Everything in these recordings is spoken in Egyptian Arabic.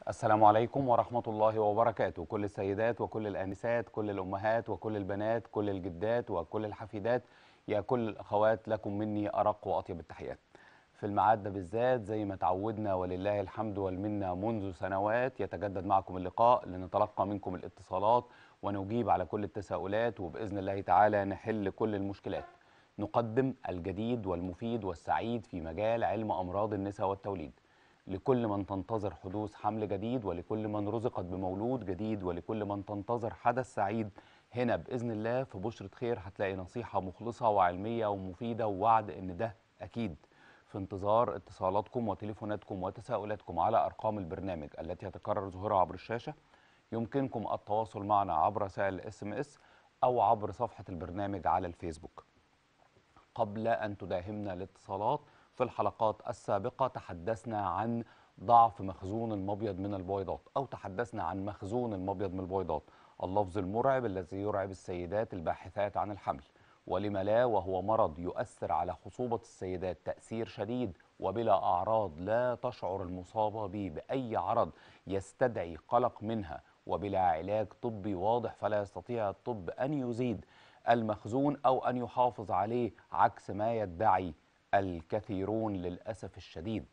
السلام عليكم ورحمة الله وبركاته كل السيدات وكل الآنسات كل الأمهات وكل البنات كل الجدات وكل الحفيدات يا كل الأخوات لكم مني أرق وأطيب التحيات في الميعاد ده بالذات زي ما تعودنا ولله الحمد والمنة منذ سنوات يتجدد معكم اللقاء لنتلقى منكم الاتصالات ونجيب على كل التساؤلات وبإذن الله تعالى نحل كل المشكلات نقدم الجديد والمفيد والسعيد في مجال علم أمراض النساء والتوليد لكل من تنتظر حدوث حمل جديد ولكل من رزقت بمولود جديد ولكل من تنتظر حدث سعيد هنا بإذن الله في بشرة خير هتلاقي نصيحة مخلصة وعلمية ومفيدة ووعد إن ده أكيد في انتظار اتصالاتكم وتليفوناتكم وتساؤلاتكم على أرقام البرنامج التي يتكرر ظهورها عبر الشاشة يمكنكم التواصل معنا عبر رسائل الاس ام اس أو عبر صفحة البرنامج على الفيسبوك قبل أن تداهمنا الاتصالات في الحلقات السابقة تحدثنا عن ضعف مخزون المبيض من البويضات أو تحدثنا عن مخزون المبيض من البويضات اللفظ المرعب الذي يرعب السيدات الباحثات عن الحمل ولم لا وهو مرض يؤثر على خصوبة السيدات تأثير شديد وبلا أعراض لا تشعر المصابة به بأي عرض يستدعي قلق منها وبلا علاج طبي واضح فلا يستطيع الطب أن يزيد المخزون أو أن يحافظ عليه عكس ما يدعي الكثيرون للأسف الشديد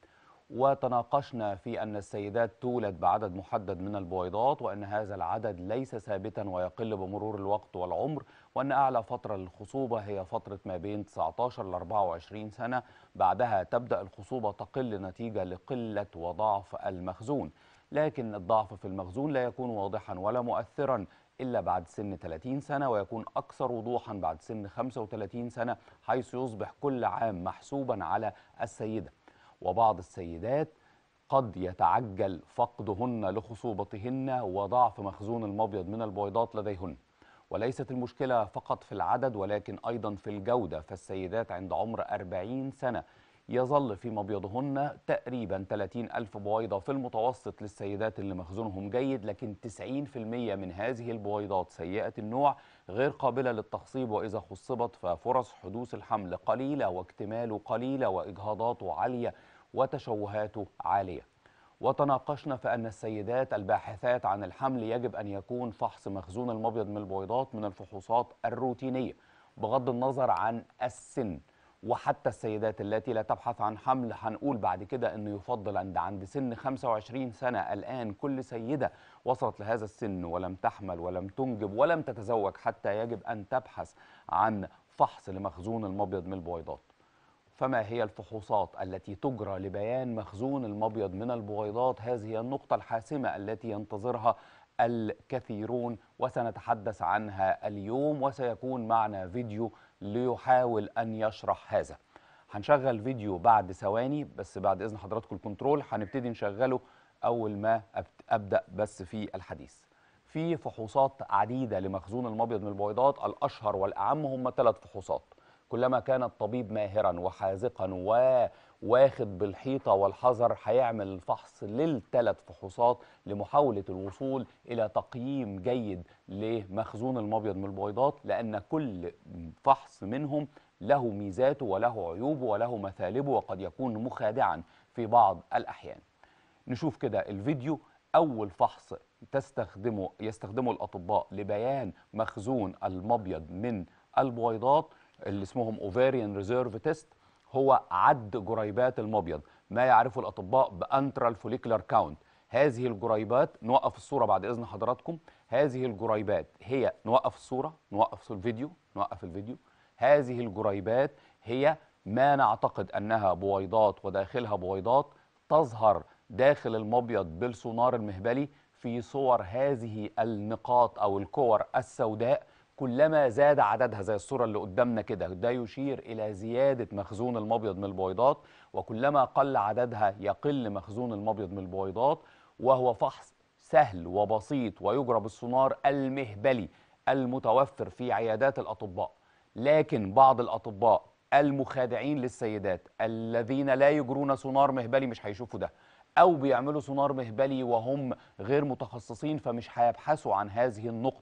وتناقشنا في أن السيدات تولد بعدد محدد من البويضات وأن هذا العدد ليس ثابتا ويقل بمرور الوقت والعمر وأن أعلى فترة للخصوبة هي فترة ما بين 19 ل 24 سنة بعدها تبدأ الخصوبة تقل نتيجة لقلة وضعف المخزون لكن الضعف في المخزون لا يكون واضحا ولا مؤثرا إلا بعد سن 30 سنة ويكون أكثر وضوحا بعد سن 35 سنة حيث يصبح كل عام محسوبا على السيدة وبعض السيدات قد يتعجل فقدهن لخصوبتهن وضعف مخزون المبيض من البويضات لديهن وليست المشكلة فقط في العدد ولكن أيضا في الجودة فالسيدات عند عمر 40 سنة يظل في مبيضهن تقريبا 30 ألف بويضة في المتوسط للسيدات اللي مخزونهم جيد لكن 90% من هذه البويضات سيئة النوع غير قابلة للتخصيب وإذا خصبت ففرص حدوث الحمل قليلة واكتماله قليلة وإجهاضاته عالية وتشوهاته عالية وتناقشنا في أن السيدات الباحثات عن الحمل يجب أن يكون فحص مخزون المبيض من البويضات من الفحوصات الروتينية بغض النظر عن السن وحتى السيدات التي لا تبحث عن حمل هنقول بعد كده انه يفضل عند عند سن 25 سنه الان كل سيده وصلت لهذا السن ولم تحمل ولم تنجب ولم تتزوج حتى يجب ان تبحث عن فحص لمخزون المبيض من البويضات. فما هي الفحوصات التي تجرى لبيان مخزون المبيض من البويضات؟ هذه هي النقطه الحاسمه التي ينتظرها الكثيرون وسنتحدث عنها اليوم وسيكون معنا فيديو ليحاول أن يشرح هذا هنشغل فيديو بعد ثواني بس بعد إذن حضراتكم الكنترول هنبتدي نشغله أول ما أبدأ بس في الحديث في فحوصات عديدة لمخزون المبيض من البويضات الأشهر والأعم هم ثلاث فحوصات كلما كان الطبيب ماهرا وحاذقا وواخد بالحيطة والحذر هيعمل الفحص للثلاث فحوصات لمحاولة الوصول إلى تقييم جيد لمخزون المبيض من البويضات لأن كل فحص منهم له ميزاته وله عيوبه وله مثالبه وقد يكون مخادعا في بعض الأحيان نشوف كده الفيديو أول فحص تستخدمه يستخدمه الأطباء لبيان مخزون المبيض من البويضات اللي اسمهم اوفاريان ريزيرف تيست هو عد جريبات المبيض ما يعرفه الاطباء بانترال فوليكولار كاونت هذه الجريبات نوقف الصوره بعد اذن حضراتكم هذه الجريبات هي نوقف الصوره نوقف الفيديو نوقف الفيديو هذه الجريبات هي ما نعتقد انها بويضات وداخلها بويضات تظهر داخل المبيض بالسونار المهبلي في صور هذه النقاط او الكور السوداء كلما زاد عددها زي الصورة اللي قدامنا كده ده يشير إلى زيادة مخزون المبيض من البويضات وكلما قل عددها يقل مخزون المبيض من البويضات وهو فحص سهل وبسيط ويجرى بالسونار المهبلي المتوفر في عيادات الأطباء لكن بعض الأطباء المخادعين للسيدات الذين لا يجرون سونار مهبلي مش هيشوفوا ده أو بيعملوا سونار مهبلي وهم غير متخصصين فمش هيبحثوا عن هذه النقطة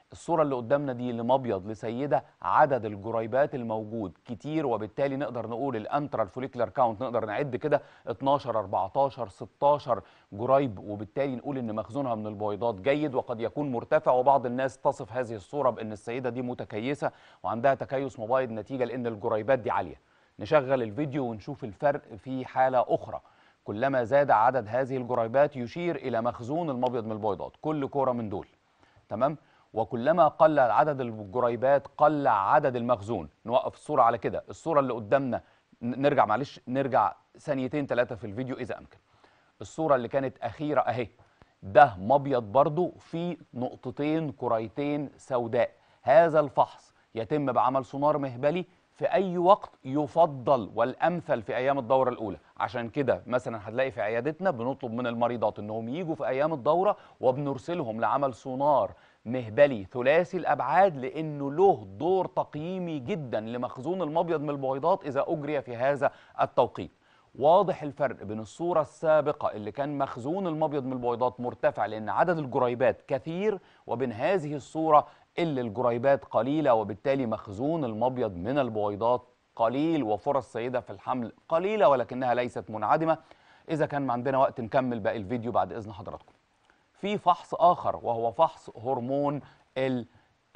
الصورة اللي قدامنا دي لمبيض لسيدة عدد الجريبات الموجود كتير وبالتالي نقدر نقول الانترال فوليكولار كاونت نقدر نعد كده 12 14 16 جريب وبالتالي نقول ان مخزونها من البويضات جيد وقد يكون مرتفع وبعض الناس تصف هذه الصورة بان السيدة دي متكيسة وعندها تكيس مبايض نتيجة لان الجريبات دي عالية نشغل الفيديو ونشوف الفرق في حالة أخرى كلما زاد عدد هذه الجريبات يشير إلى مخزون المبيض من البويضات كل كرة من دول تمام وكلما قل عدد الجريبات قل عدد المخزون نوقف الصورة على كده الصورة اللي قدامنا ن- نرجع معلش نرجع ثانيتين ثلاثة في الفيديو إذا أمكن الصورة اللي كانت أخيرة أهي ده مبيض برضو في نقطتين كريتين سوداء هذا الفحص يتم بعمل سونار مهبلي في أي وقت يفضل والأمثل في أيام الدورة الأولى عشان كده مثلا هتلاقي في عيادتنا بنطلب من المريضات إنهم يجوا في أيام الدورة وبنرسلهم لعمل سونار مهبلي ثلاثي الأبعاد لأنه له دور تقييمي جدا لمخزون المبيض من البويضات إذا أجري في هذا التوقيت واضح الفرق بين الصورة السابقة اللي كان مخزون المبيض من البويضات مرتفع لأن عدد الجريبات كثير وبين هذه الصورة اللي الجريبات قليلة وبالتالي مخزون المبيض من البويضات قليل وفرص سيدة في الحمل قليلة ولكنها ليست منعدمة إذا كان عندنا وقت نكمل باقي الفيديو بعد إذن حضراتكم في فحص آخر وهو فحص هرمون ال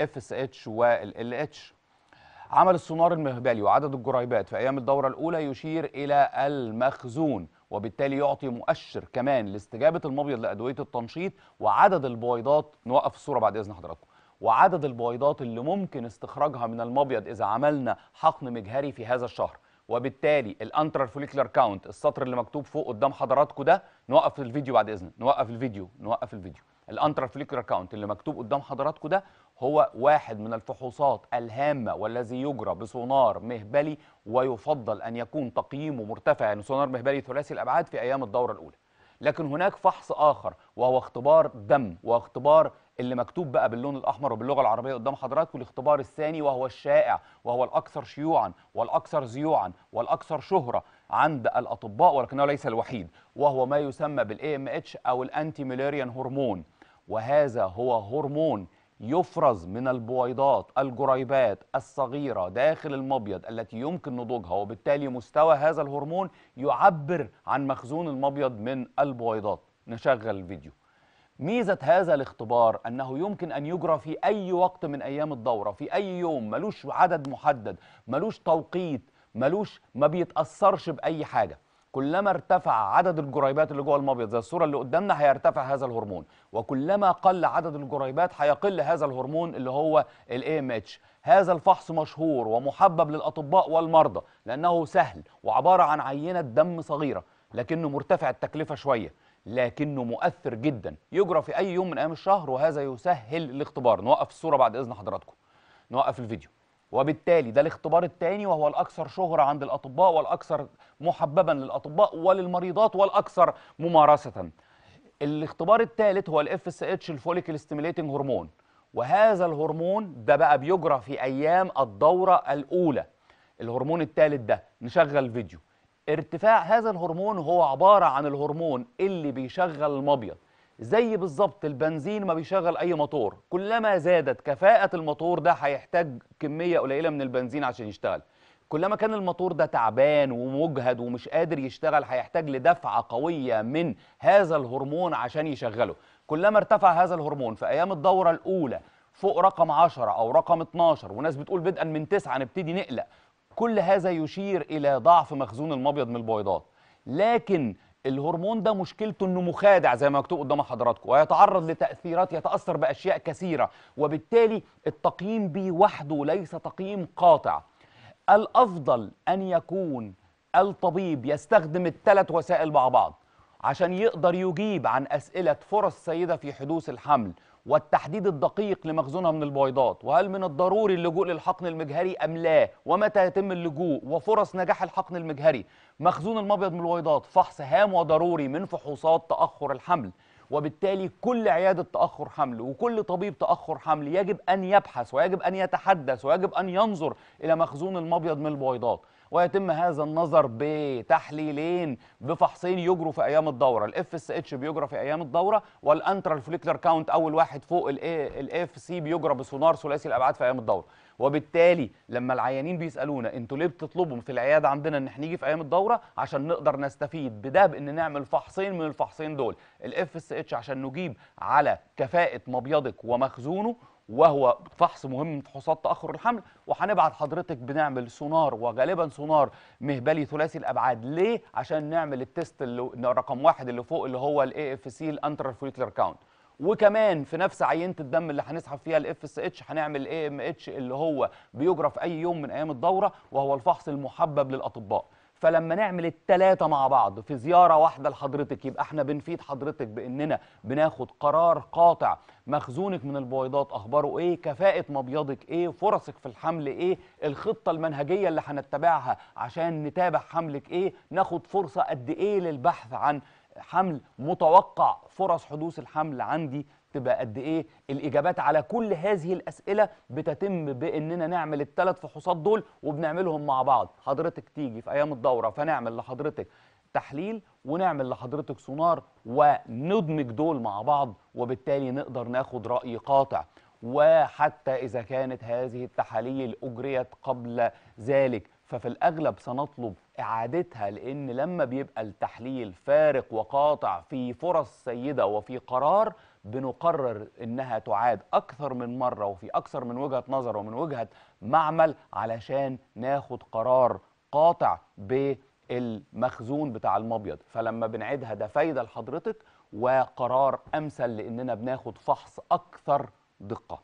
FSH وال LH عمل السونار المهبلي وعدد الجريبات في ايام الدوره الاولى يشير الى المخزون وبالتالي يعطي مؤشر كمان لاستجابه المبيض لادويه التنشيط وعدد البويضات نوقف الصوره بعد اذن حضراتكم وعدد البويضات اللي ممكن استخراجها من المبيض اذا عملنا حقن مجهري في هذا الشهر وبالتالي الانترال فوليكولار كاونت السطر اللي مكتوب فوق قدام حضراتكم ده نوقف الفيديو بعد اذن نوقف الفيديو نوقف الفيديو الانترال فوليكولار كاونت اللي مكتوب قدام حضراتكم ده هو واحد من الفحوصات الهامه والذي يجرى بسونار مهبلي ويفضل ان يكون تقييمه مرتفع يعني سونار مهبلي ثلاثي الابعاد في ايام الدوره الاولى لكن هناك فحص اخر وهو اختبار دم واختبار اللي مكتوب بقى باللون الاحمر وباللغه العربيه قدام حضراتكم الاختبار الثاني وهو الشائع وهو الاكثر شيوعا والاكثر ذيوعا والاكثر شهره عند الاطباء ولكنه ليس الوحيد وهو ما يسمى بالاي ام اتش او الانتي ميليريان هرمون وهذا هو هرمون يفرز من البويضات الجريبات الصغيرة داخل المبيض التي يمكن نضوجها وبالتالي مستوى هذا الهرمون يعبر عن مخزون المبيض من البويضات نشغل الفيديو ميزة هذا الاختبار أنه يمكن أن يجرى في أي وقت من أيام الدورة في أي يوم ملوش عدد محدد ملوش توقيت ملوش ما بيتأثرش بأي حاجة كلما ارتفع عدد الجريبات اللي جوه المبيض زي الصوره اللي قدامنا هيرتفع هذا الهرمون وكلما قل عدد الجريبات هيقل هذا الهرمون اللي هو الاي ام اتش هذا الفحص مشهور ومحبب للاطباء والمرضى لانه سهل وعباره عن عينه دم صغيره لكنه مرتفع التكلفه شويه لكنه مؤثر جدا يجرى في اي يوم من ايام الشهر وهذا يسهل الاختبار نوقف الصوره بعد اذن حضراتكم نوقف الفيديو وبالتالي ده الاختبار الثاني وهو الاكثر شهره عند الاطباء والاكثر محببا للاطباء وللمريضات والاكثر ممارسه الاختبار الثالث هو الاف اس اتش الفوليكل ستيميليتنج هرمون وهذا الهرمون ده بقى بيجرى في ايام الدوره الاولى الهرمون الثالث ده نشغل الفيديو ارتفاع هذا الهرمون هو عباره عن الهرمون اللي بيشغل المبيض زي بالظبط البنزين ما بيشغل اي موتور كلما زادت كفاءة الموتور ده هيحتاج كمية قليلة من البنزين عشان يشتغل كلما كان الموتور ده تعبان ومجهد ومش قادر يشتغل هيحتاج لدفعة قوية من هذا الهرمون عشان يشغله كلما ارتفع هذا الهرمون في ايام الدورة الاولى فوق رقم 10 او رقم 12 وناس بتقول بدءا من 9 نبتدي نقلق كل هذا يشير الى ضعف مخزون المبيض من البويضات لكن الهرمون ده مشكلته انه مخادع زي ما مكتوب قدام حضراتكم ويتعرض لتاثيرات يتاثر باشياء كثيره وبالتالي التقييم به وحده ليس تقييم قاطع الافضل ان يكون الطبيب يستخدم الثلاث وسائل مع بعض عشان يقدر يجيب عن اسئله فرص السيده في حدوث الحمل والتحديد الدقيق لمخزونها من البويضات وهل من الضروري اللجوء للحقن المجهري ام لا ومتى يتم اللجوء وفرص نجاح الحقن المجهري مخزون المبيض من البويضات فحص هام وضروري من فحوصات تاخر الحمل وبالتالي كل عياده تاخر حمل وكل طبيب تاخر حمل يجب ان يبحث ويجب ان يتحدث ويجب ان ينظر الى مخزون المبيض من البويضات ويتم هذا النظر بتحليلين بفحصين يجروا في ايام الدوره الاف اس اتش بيجرى في ايام الدوره والانترال فوليكولار كاونت اول واحد فوق الاف سي بيجرى بسونار ثلاثي الابعاد في ايام الدوره وبالتالي لما العيانين بيسالونا انتوا ليه بتطلبوا في العياده عندنا ان احنا نيجي في ايام الدوره عشان نقدر نستفيد بده بان نعمل فحصين من الفحصين دول الاف اس اتش عشان نجيب على كفاءه مبيضك ومخزونه وهو فحص مهم من فحوصات تاخر الحمل وهنبعت حضرتك بنعمل سونار وغالبا سونار مهبلي ثلاثي الابعاد ليه عشان نعمل التست اللي رقم واحد اللي فوق اللي هو الاي اف سي الانترال فوليكولار كاونت وكمان في نفس عينه الدم اللي هنسحب فيها الاف اس اتش هنعمل الاي ام اتش اللي هو بيجرى في اي يوم من ايام الدوره وهو الفحص المحبب للاطباء فلما نعمل التلاتة مع بعض في زيارة واحدة لحضرتك يبقى احنا بنفيد حضرتك باننا بناخد قرار قاطع مخزونك من البويضات اخباره ايه كفاءة مبيضك ايه فرصك في الحمل ايه الخطة المنهجية اللي هنتبعها عشان نتابع حملك ايه ناخد فرصة قد ايه للبحث عن حمل متوقع فرص حدوث الحمل عندي تبقى قد ايه الاجابات على كل هذه الاسئله بتتم باننا نعمل الثلاث فحوصات دول وبنعملهم مع بعض حضرتك تيجي في ايام الدوره فنعمل لحضرتك تحليل ونعمل لحضرتك سونار وندمج دول مع بعض وبالتالي نقدر ناخد راي قاطع وحتى اذا كانت هذه التحاليل اجريت قبل ذلك ففي الأغلب سنطلب إعادتها لأن لما بيبقى التحليل فارق وقاطع في فرص سيدة وفي قرار بنقرر إنها تعاد أكثر من مرة وفي أكثر من وجهة نظر ومن وجهة معمل علشان ناخد قرار قاطع بالمخزون بتاع المبيض فلما بنعيدها ده فايدة لحضرتك وقرار أمثل لأننا بناخد فحص أكثر دقة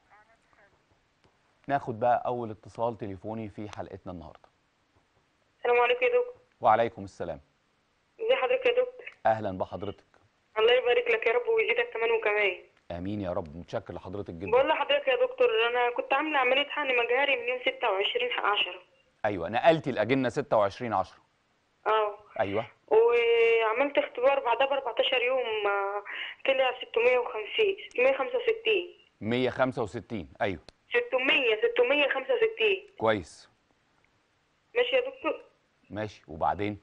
ناخد بقى اول اتصال تليفوني في حلقتنا النهارده السلام عليكم يا دكتور وعليكم السلام ازي حضرتك يا دكتور اهلا بحضرتك الله يبارك لك يا رب ويزيدك كمان وكمان امين يا رب متشكر لحضرتك جدا بقول لحضرتك يا دكتور انا كنت عامله عمليه حقن مجهري من يوم 26 10 ايوه نقلتي الاجنه 26 10 اه ايوه وعملت اختبار بعدها ب 14 يوم آه، طلع 650 665 165 ايوه 600 665 كويس ماشي يا دكتور ماشي وبعدين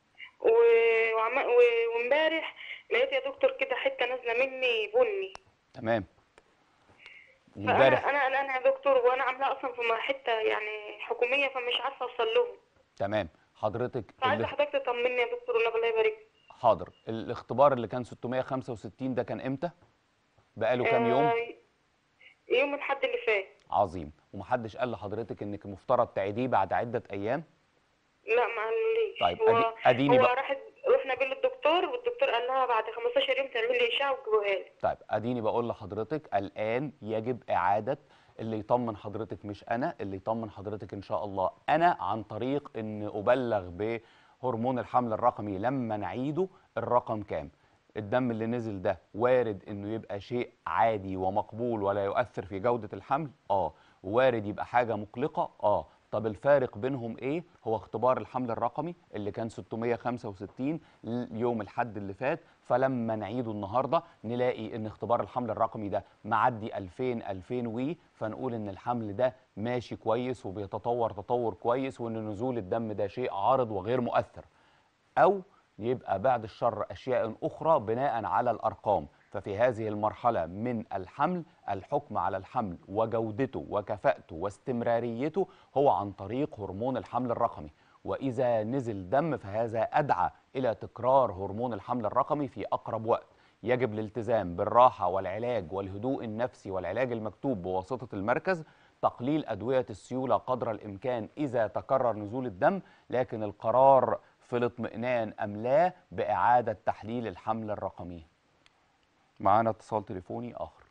و- وعم- و- وامبارح لقيت يا دكتور كده حته نازله مني بني تمام فانا وامبارح انا انا يا دكتور وانا عاملاها اصلا في حته يعني حكوميه فمش عارفه اوصل لهم تمام حضرتك فعايزه اللي حضرتك تطمني يا دكتور والله الله يبارك حاضر الاختبار اللي كان 665 ده كان امتى بقاله كام يوم آه، يوم الحد اللي فات عظيم ومحدش قال لحضرتك انك المفترض تعيديه بعد عده ايام لا ما قالوليش طيب، هو أدي- أديني هو بقى. راحت رحنا بيه للدكتور والدكتور قال لها بعد 15 يوم تعمل لي اشعه وتجيبوها لي طيب اديني بقول لحضرتك الان يجب اعاده اللي يطمن حضرتك مش انا اللي يطمن حضرتك ان شاء الله انا عن طريق ان ابلغ بهرمون الحمل الرقمي لما نعيده الرقم كام الدم اللي نزل ده وارد انه يبقى شيء عادي ومقبول ولا يؤثر في جودة الحمل اه وارد يبقى حاجة مقلقة اه طب الفارق بينهم ايه هو اختبار الحمل الرقمي اللي كان 665 يوم الحد اللي فات فلما نعيده النهارده نلاقي ان اختبار الحمل الرقمي ده معدي 2000 2000 وي فنقول ان الحمل ده ماشي كويس وبيتطور تطور كويس وان نزول الدم ده شيء عارض وغير مؤثر او يبقى بعد الشر اشياء اخرى بناء على الارقام ففي هذه المرحله من الحمل الحكم على الحمل وجودته وكفاءته واستمراريته هو عن طريق هرمون الحمل الرقمي واذا نزل دم فهذا ادعى الى تكرار هرمون الحمل الرقمي في اقرب وقت يجب الالتزام بالراحه والعلاج والهدوء النفسي والعلاج المكتوب بواسطه المركز تقليل ادويه السيوله قدر الامكان اذا تكرر نزول الدم لكن القرار في الاطمئنان ام لا باعاده تحليل الحمل الرقمي معانا اتصال تليفوني اخر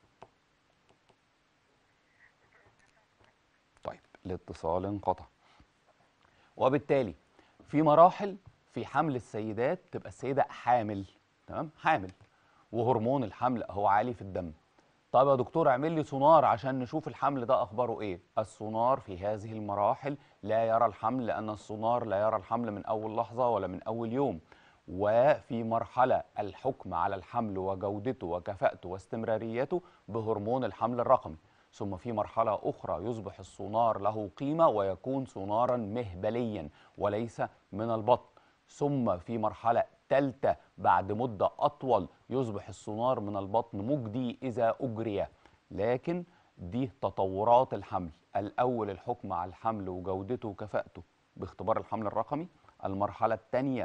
طيب الاتصال انقطع وبالتالي في مراحل في حمل السيدات تبقى السيده حامل تمام حامل وهرمون الحمل هو عالي في الدم طب يا دكتور اعمل لي سونار عشان نشوف الحمل ده اخباره ايه السونار في هذه المراحل لا يرى الحمل لان السونار لا يرى الحمل من اول لحظه ولا من اول يوم وفي مرحله الحكم على الحمل وجودته وكفاءته واستمراريته بهرمون الحمل الرقمي ثم في مرحلة أخرى يصبح السونار له قيمة ويكون سونارا مهبليا وليس من البطن ثم في مرحلة ثالثة بعد مدة أطول يصبح السونار من البطن مجدي إذا أجري لكن دي تطورات الحمل الأول الحكم على الحمل وجودته وكفاءته باختبار الحمل الرقمي المرحلة الثانية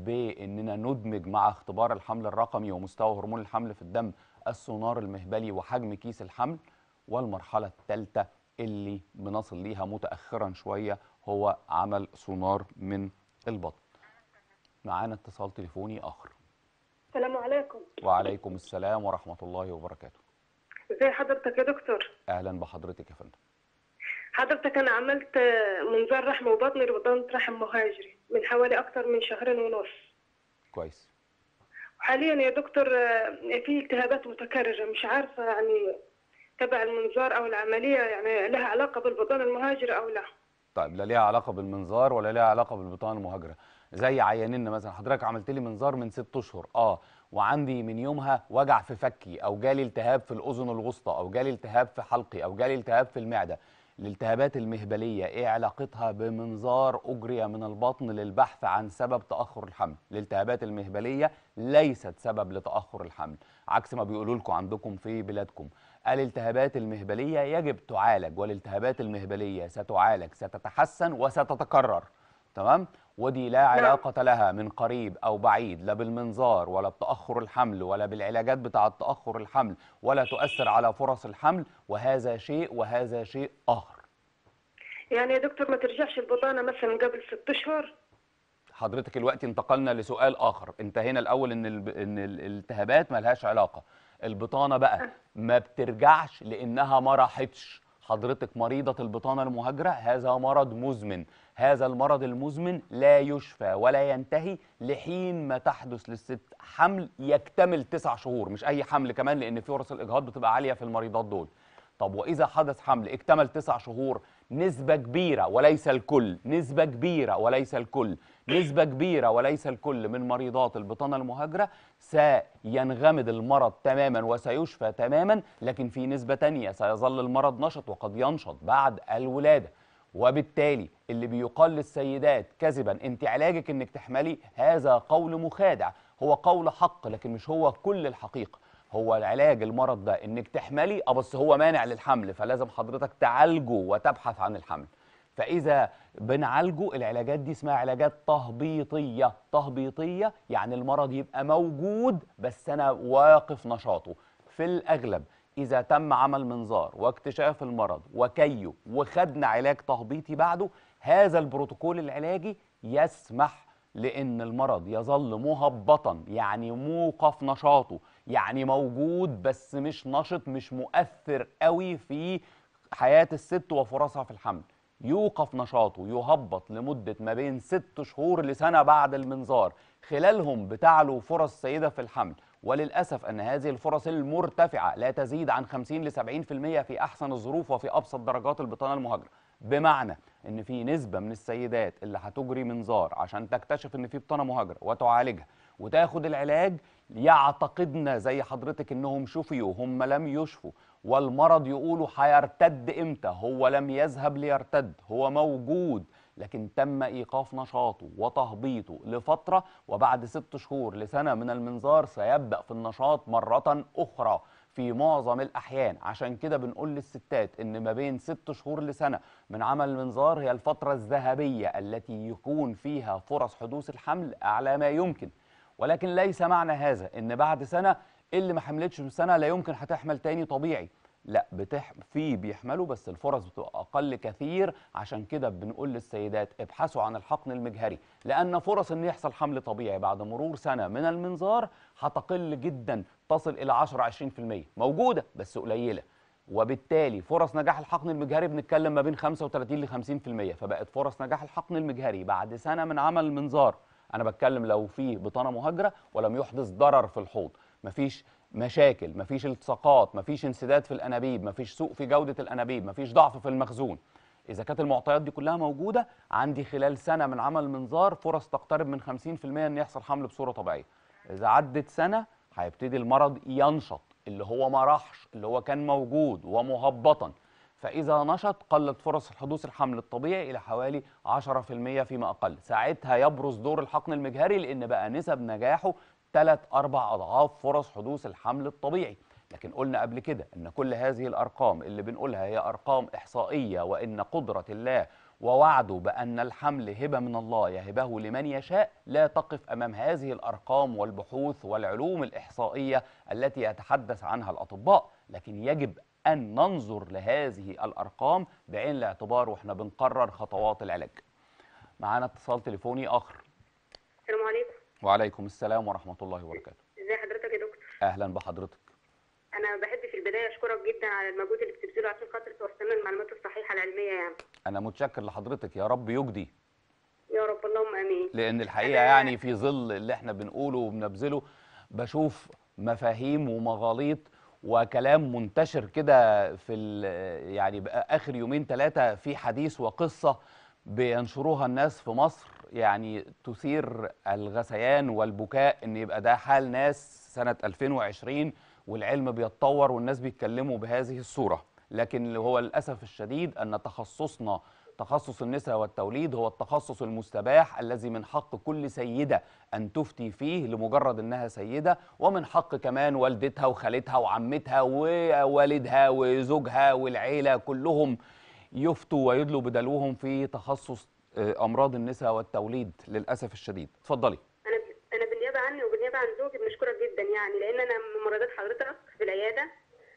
بأننا ندمج مع اختبار الحمل الرقمي ومستوى هرمون الحمل في الدم السونار المهبلي وحجم كيس الحمل والمرحلة الثالثة اللي بنصل ليها متأخرا شوية هو عمل سونار من البطن معانا اتصال تليفوني آخر السلام عليكم وعليكم السلام ورحمة الله وبركاته ازي حضرتك يا دكتور أهلا بحضرتك يا فندم حضرتك انا عملت منظار رحم وبطن لبطانة رحم مهاجري من حوالي اكتر من شهرين ونص كويس حاليا يا دكتور في التهابات متكررة مش عارفة يعني تبع المنظار او العملية يعني لها علاقة بالبطانة المهاجرة او لا طيب لا ليها علاقة بالمنظار ولا ليها علاقة بالبطانة المهاجرة زي عيانين مثلا حضرتك عملت لي منظار من ست اشهر اه وعندي من يومها وجع في فكي او جالي التهاب في الاذن الوسطى او جالي التهاب في حلقي او جالي التهاب في المعده الالتهابات المهبليه ايه علاقتها بمنظار اجري من البطن للبحث عن سبب تاخر الحمل الالتهابات المهبليه ليست سبب لتاخر الحمل عكس ما بيقولوا لكم عندكم في بلادكم الالتهابات المهبليه يجب تعالج والالتهابات المهبليه ستعالج ستتحسن وستتكرر تمام ودي لا علاقة لها من قريب أو بعيد لا بالمنظار ولا بتأخر الحمل ولا بالعلاجات بتاعة تأخر الحمل ولا تؤثر على فرص الحمل وهذا شيء وهذا شيء آخر يعني يا دكتور ما ترجعش البطانة مثلا قبل ست اشهر حضرتك الوقت انتقلنا لسؤال آخر انتهينا الأول إن الب... إن الالتهابات ملهاش علاقة البطانة بقى ما بترجعش لأنها ما راحتش حضرتك مريضة البطانة المهاجرة هذا مرض مزمن هذا المرض المزمن لا يشفى ولا ينتهي لحين ما تحدث للست حمل يكتمل تسع شهور مش أي حمل كمان لأن فرص الإجهاض بتبقى عالية في المريضات دول طب وإذا حدث حمل اكتمل تسع شهور نسبة كبيرة وليس الكل نسبة كبيرة وليس الكل نسبة كبيرة وليس الكل من مريضات البطانة المهاجرة سينغمد المرض تماما وسيشفى تماما لكن في نسبة تانية سيظل المرض نشط وقد ينشط بعد الولادة وبالتالي اللي بيقال للسيدات كذبا انت علاجك انك تحملي هذا قول مخادع هو قول حق لكن مش هو كل الحقيقة هو العلاج المرض ده انك تحملي اه بس هو مانع للحمل فلازم حضرتك تعالجه وتبحث عن الحمل فاذا بنعالجه العلاجات دي اسمها علاجات تهبيطيه تهبيطيه يعني المرض يبقى موجود بس انا واقف نشاطه في الاغلب اذا تم عمل منظار واكتشاف المرض وكيه وخدنا علاج تهبيطي بعده هذا البروتوكول العلاجي يسمح لان المرض يظل مهبطا يعني موقف نشاطه يعني موجود بس مش نشط مش مؤثر قوي في حياه الست وفرصها في الحمل يوقف نشاطه يهبط لمدة ما بين ست شهور لسنة بعد المنظار خلالهم بتعلو فرص السيدة في الحمل وللأسف أن هذه الفرص المرتفعة لا تزيد عن 50 ل 70% في أحسن الظروف وفي أبسط درجات البطانة المهاجرة بمعنى أن في نسبة من السيدات اللي هتجري منظار عشان تكتشف أن في بطانة مهاجرة وتعالجها وتاخد العلاج يعتقدنا زي حضرتك انهم شفيوا هم لم يشفوا والمرض يقولوا هيرتد امتى هو لم يذهب ليرتد هو موجود لكن تم ايقاف نشاطه وتهبيطه لفتره وبعد ست شهور لسنه من المنظار سيبدا في النشاط مره اخرى في معظم الاحيان عشان كده بنقول للستات ان ما بين ست شهور لسنه من عمل المنظار هي الفتره الذهبيه التي يكون فيها فرص حدوث الحمل اعلى ما يمكن ولكن ليس معنى هذا ان بعد سنه اللي ما حملتش من سنه لا يمكن هتحمل تاني طبيعي لا بتح... في بيحملوا بس الفرص بتبقى اقل كثير عشان كده بنقول للسيدات ابحثوا عن الحقن المجهري لان فرص ان يحصل حمل طبيعي بعد مرور سنه من المنظار هتقل جدا تصل الى 10 20% موجوده بس قليله وبالتالي فرص نجاح الحقن المجهري بنتكلم ما بين 35 ل 50% فبقت فرص نجاح الحقن المجهري بعد سنه من عمل المنظار انا بتكلم لو في بطانه مهاجره ولم يحدث ضرر في الحوض مفيش مشاكل مفيش التصاقات مفيش انسداد في الانابيب مفيش سوء في جوده الانابيب مفيش ضعف في المخزون اذا كانت المعطيات دي كلها موجوده عندي خلال سنه من عمل منظار فرص تقترب من 50% ان يحصل حمل بصوره طبيعيه اذا عدت سنه هيبتدي المرض ينشط اللي هو ما راحش اللي هو كان موجود ومهبطا فإذا نشط قلت فرص حدوث الحمل الطبيعي إلى حوالي 10% فيما أقل ساعتها يبرز دور الحقن المجهري لأن بقى نسب نجاحه 3 أربع أضعاف فرص حدوث الحمل الطبيعي لكن قلنا قبل كده ان كل هذه الارقام اللي بنقولها هي ارقام احصائيه وان قدره الله ووعده بان الحمل هبه من الله يهبه لمن يشاء لا تقف امام هذه الارقام والبحوث والعلوم الاحصائيه التي يتحدث عنها الاطباء لكن يجب ان ننظر لهذه الارقام بعين الاعتبار واحنا بنقرر خطوات العلاج معانا اتصال تليفوني اخر السلام عليكم وعليكم السلام ورحمه الله وبركاته ازي حضرتك يا دكتور اهلا بحضرتك انا بحب في البدايه اشكرك جدا على المجهود اللي بتبذله عشان خاطر توصلنا المعلومات الصحيحه العلميه يعني انا متشكر لحضرتك يا رب يجدي يا رب اللهم امين لان الحقيقه يعني في ظل اللي احنا بنقوله وبنبذله بشوف مفاهيم ومغاليط وكلام منتشر كده في ال- يعني بقى اخر يومين ثلاثه في حديث وقصه بينشروها الناس في مصر يعني تثير الغثيان والبكاء ان يبقى ده حال ناس سنه 2020 والعلم بيتطور والناس بيتكلموا بهذه الصوره لكن اللي هو للاسف الشديد ان تخصصنا تخصص النساء والتوليد هو التخصص المستباح الذي من حق كل سيدة أن تفتي فيه لمجرد أنها سيدة ومن حق كمان والدتها وخالتها وعمتها ووالدها وزوجها والعيلة كلهم يفتوا ويدلوا بدلوهم في تخصص آه، أمراض النساء والتوليد للأسف الشديد اتفضلي انا انا بالنيابه عني وبالنيابه عن زوجي بنشكرك جدا يعني لان انا من ممرضات حضرتك في العياده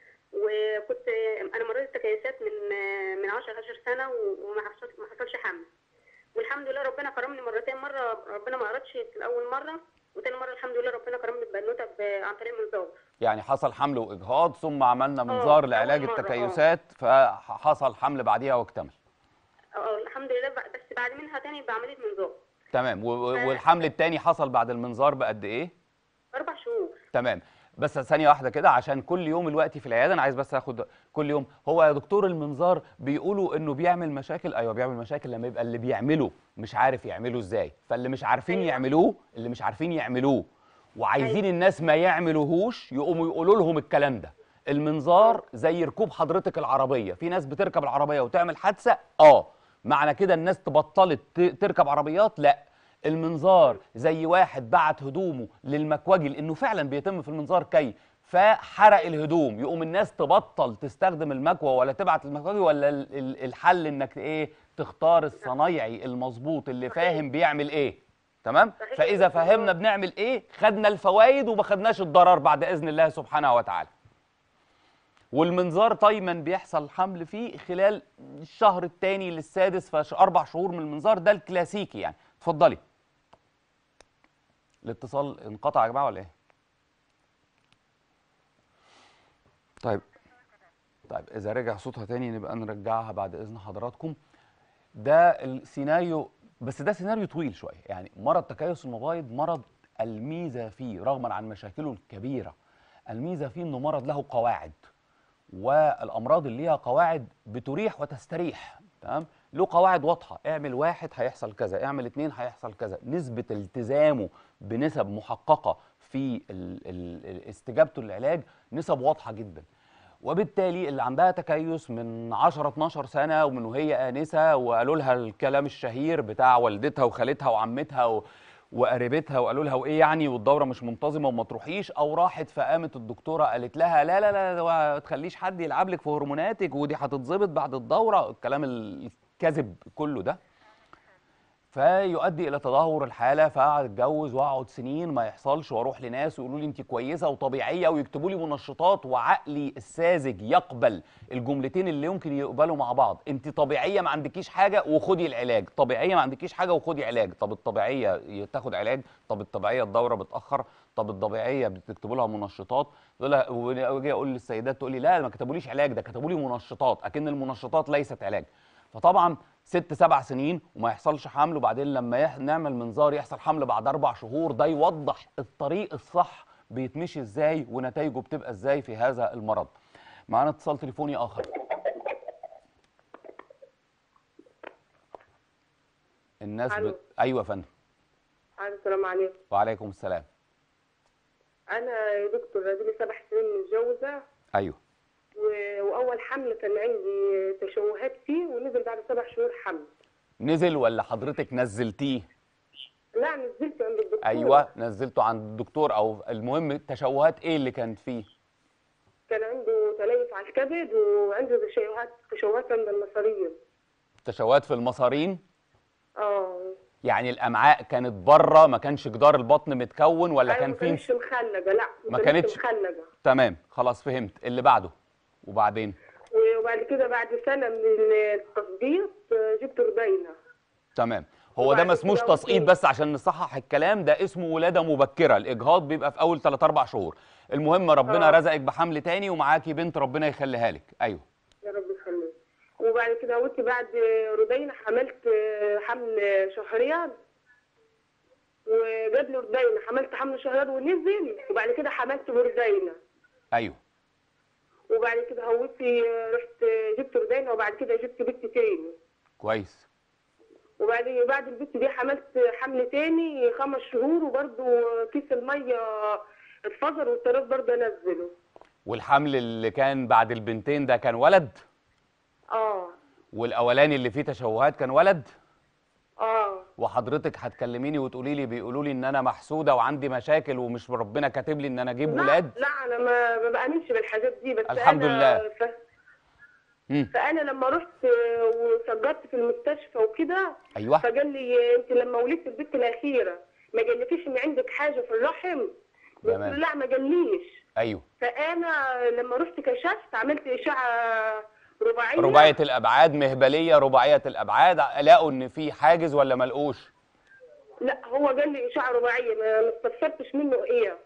وكنت انا مريضه تكيسات من من 10 11 سنه وما حصل ما حصلش حمل والحمد لله ربنا كرمني مرتين مره ربنا ما اردش في الاول مره وتاني مره الحمد لله ربنا كرمني ببنوته ب- عن طريق منظار يعني حصل حمل وإجهاض ثم عملنا منظار أول لعلاج مرة، آه. التكيسات فحصل حمل بعديها واكتمل اه الحمد لله بقى- بس بعد منها تاني بعمليه منظار تمام و- و- والحمل التاني حصل بعد المنظار بقد إيه؟ اربع شهور تمام بس ثانية واحدة كده عشان كل يوم الوقت في العيادة أنا عايز بس آخد كل يوم هو يا دكتور المنظار بيقولوا إنه بيعمل مشاكل أيوه بيعمل مشاكل لما يبقى اللي بيعمله مش عارف يعمله إزاي فاللي مش عارفين أيوة. يعملوه اللي مش عارفين يعملوه وعايزين الناس ما يعملوهوش يقوموا يقولوا لهم الكلام ده المنظار زي ركوب حضرتك العربية في ناس بتركب العربية وتعمل حادثة آه معنى كده الناس تبطلت ت- تركب عربيات لا المنظار زي واحد بعت هدومه للمكوجي لانه فعلا بيتم في المنظار كي فحرق الهدوم يقوم الناس تبطل تستخدم المكوى ولا تبعت المكوجي ولا ال- ال- الحل انك ايه تختار الصنايعي المظبوط اللي فاهم بيعمل ايه تمام صحيح. فاذا فهمنا بنعمل ايه خدنا الفوائد وما خدناش الضرر بعد اذن الله سبحانه وتعالى والمنظار دايما بيحصل حمل فيه خلال الشهر الثاني للسادس فاربع شهور من المنظار ده الكلاسيكي يعني اتفضلي الاتصال انقطع يا جماعه ولا ايه طيب طيب اذا رجع صوتها تاني نبقى نرجعها بعد اذن حضراتكم ده السيناريو بس ده سيناريو طويل شويه يعني مرض تكيس المبايض مرض الميزه فيه رغما عن مشاكله الكبيره الميزه فيه انه مرض له قواعد والامراض اللي ليها قواعد بتريح وتستريح تمام له قواعد واضحه اعمل واحد هيحصل كذا اعمل اتنين هيحصل كذا نسبه التزامه بنسب محققه في ال ال استجابته للعلاج نسب واضحه جدا وبالتالي اللي عندها تكيس من 10 12 سنه ومن وهي انسه وقالوا لها الكلام الشهير بتاع والدتها وخالتها وعمتها و... وقريبتها وقالوا لها وايه يعني والدوره مش منتظمه وما تروحيش او راحت فقامت الدكتوره قالت لها لا لا لا ما تخليش حد يلعب لك في هرموناتك ودي هتتظبط بعد الدوره الكلام الكذب كله ده فيؤدي الى تدهور الحاله فاقعد اتجوز واقعد سنين ما يحصلش واروح لناس ويقولوا لي انت كويسه وطبيعيه ويكتبوا لي منشطات وعقلي الساذج يقبل الجملتين اللي يمكن يقبلوا مع بعض انت طبيعيه ما عندكيش حاجه وخدي العلاج طبيعيه ما عندكيش حاجه وخدي علاج طب الطبيعيه تاخد علاج طب الطبيعيه الدوره بتاخر طب الطبيعيه بتكتبوا لها منشطات تقول لها واجي اقول للسيدات تقول لي لا ما كتبوليش علاج ده كتبوا لي منشطات اكن المنشطات ليست علاج فطبعا ست سبع سنين وما يحصلش حمل وبعدين لما يح... نعمل منظار يحصل حمل بعد اربع شهور ده يوضح الطريق الصح بيتمشي ازاي ونتائجه بتبقى ازاي في هذا المرض معانا اتصال تليفوني اخر الناس ألو. بت... ايوه يا فندم السلام عليكم وعليكم السلام انا يا دكتور اديني سبع سنين متجوزه ايوه و- واول حمل كان عندي تشوهات فيه ونزل بعد سبع شهور حمل نزل ولا حضرتك نزلتيه لا نزلت عند الدكتور ايوه نزلته عند الدكتور او المهم التشوهات ايه اللي كانت فيه كان عنده تليف على الكبد وعنده تشوهات تشوهات عند المصارين تشوهات في المصارين اه يعني الامعاء كانت بره ما كانش جدار البطن متكون ولا أيوة كان ما فيه كانتش مخلجه لا ما كانتش- مخلجه تمام خلاص فهمت اللي بعده وبعدين وبعد كده بعد سنه من التثبيط آه، جبت ربينه تمام هو ده وبعد ما اسموش كده تسقيط قلت- بس عشان نصحح الكلام ده اسمه ولاده مبكره الاجهاض بيبقى في اول 3 4 شهور المهم ربنا آه. رزقك بحمل تاني ومعاكي بنت ربنا يخليها لك ايوه يا رب يخليك وبعد كده قلت بعد ربينه حملت آه، حمل شهريان وجاب لي ربينه حملت حمل شهريان ونزل وبعد كده حملت بردينه ايوه وبعد كده هوتي رحت جبت ربينه وبعد كده جبت بنت تاني كويس وبعد بعد البت دي حملت حمل تاني خمس شهور وبرده كيس الميه اتفجر واضطريت برضه انزله والحمل اللي كان بعد البنتين ده كان ولد اه والاولاني اللي فيه تشوهات كان ولد اه وحضرتك هتكلميني وتقولي لي بيقولوا لي ان انا محسوده وعندي مشاكل ومش ربنا كاتب لي ان انا اجيب لا ولاد لا انا ما ما بامنش بالحاجات دي بس الحمد أنا لله. ف... مم. فانا لما رحت وسجلت في المستشفى وكده ايوه فقال لي انت لما ولدت البنت الاخيره ما قالكيش ان عندك حاجه في الرحم قلت له تمام. لا ما قاليش ايوه فانا لما رحت كشفت عملت اشعه رباعيه رباعيه الابعاد مهبليه رباعيه الابعاد لقوا ان في حاجز ولا ملقوش لا هو قال لي اشعه رباعيه ما ما استفسرتش منه ايه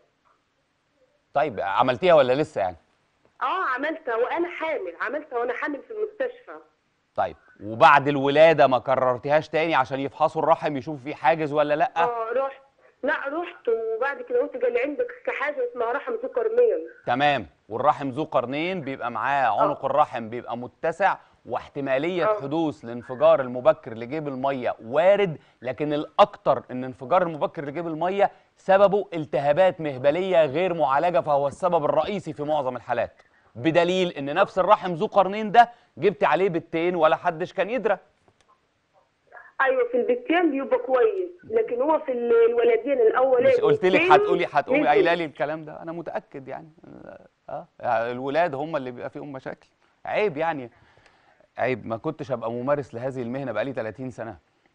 طيب عملتيها ولا لسه يعني اه عملتها وانا حامل عملتها وانا حامل في المستشفى طيب وبعد الولاده ما كررتيهاش تاني عشان يفحصوا الرحم يشوفوا في حاجز ولا لا اه رحت لا رحت وبعد كده قلت قال لي عندك حاجه اسمها رحم ذو قرنين تمام والرحم ذو قرنين بيبقى معاه عنق الرحم بيبقى متسع واحتماليه آه. حدوث الانفجار المبكر لجيب الميه وارد لكن الاكتر ان انفجار المبكر لجيب الميه سببه التهابات مهبليه غير معالجه فهو السبب الرئيسي في معظم الحالات بدليل ان نفس الرحم ذو قرنين ده جبت عليه بنتين ولا حدش كان يدرى ايوه في البتين بيبقى كويس لكن هو في ال- الولدين الاولاني مش قلت لك والتاني هتقولي هتقومي نزل. قايله لي الكلام ده انا متاكد يعني اه يعني الولاد هم اللي بيبقى فيهم مشاكل عيب يعني عيب ما كنتش ابقى ممارس لهذه المهنه بقالي 30 سنه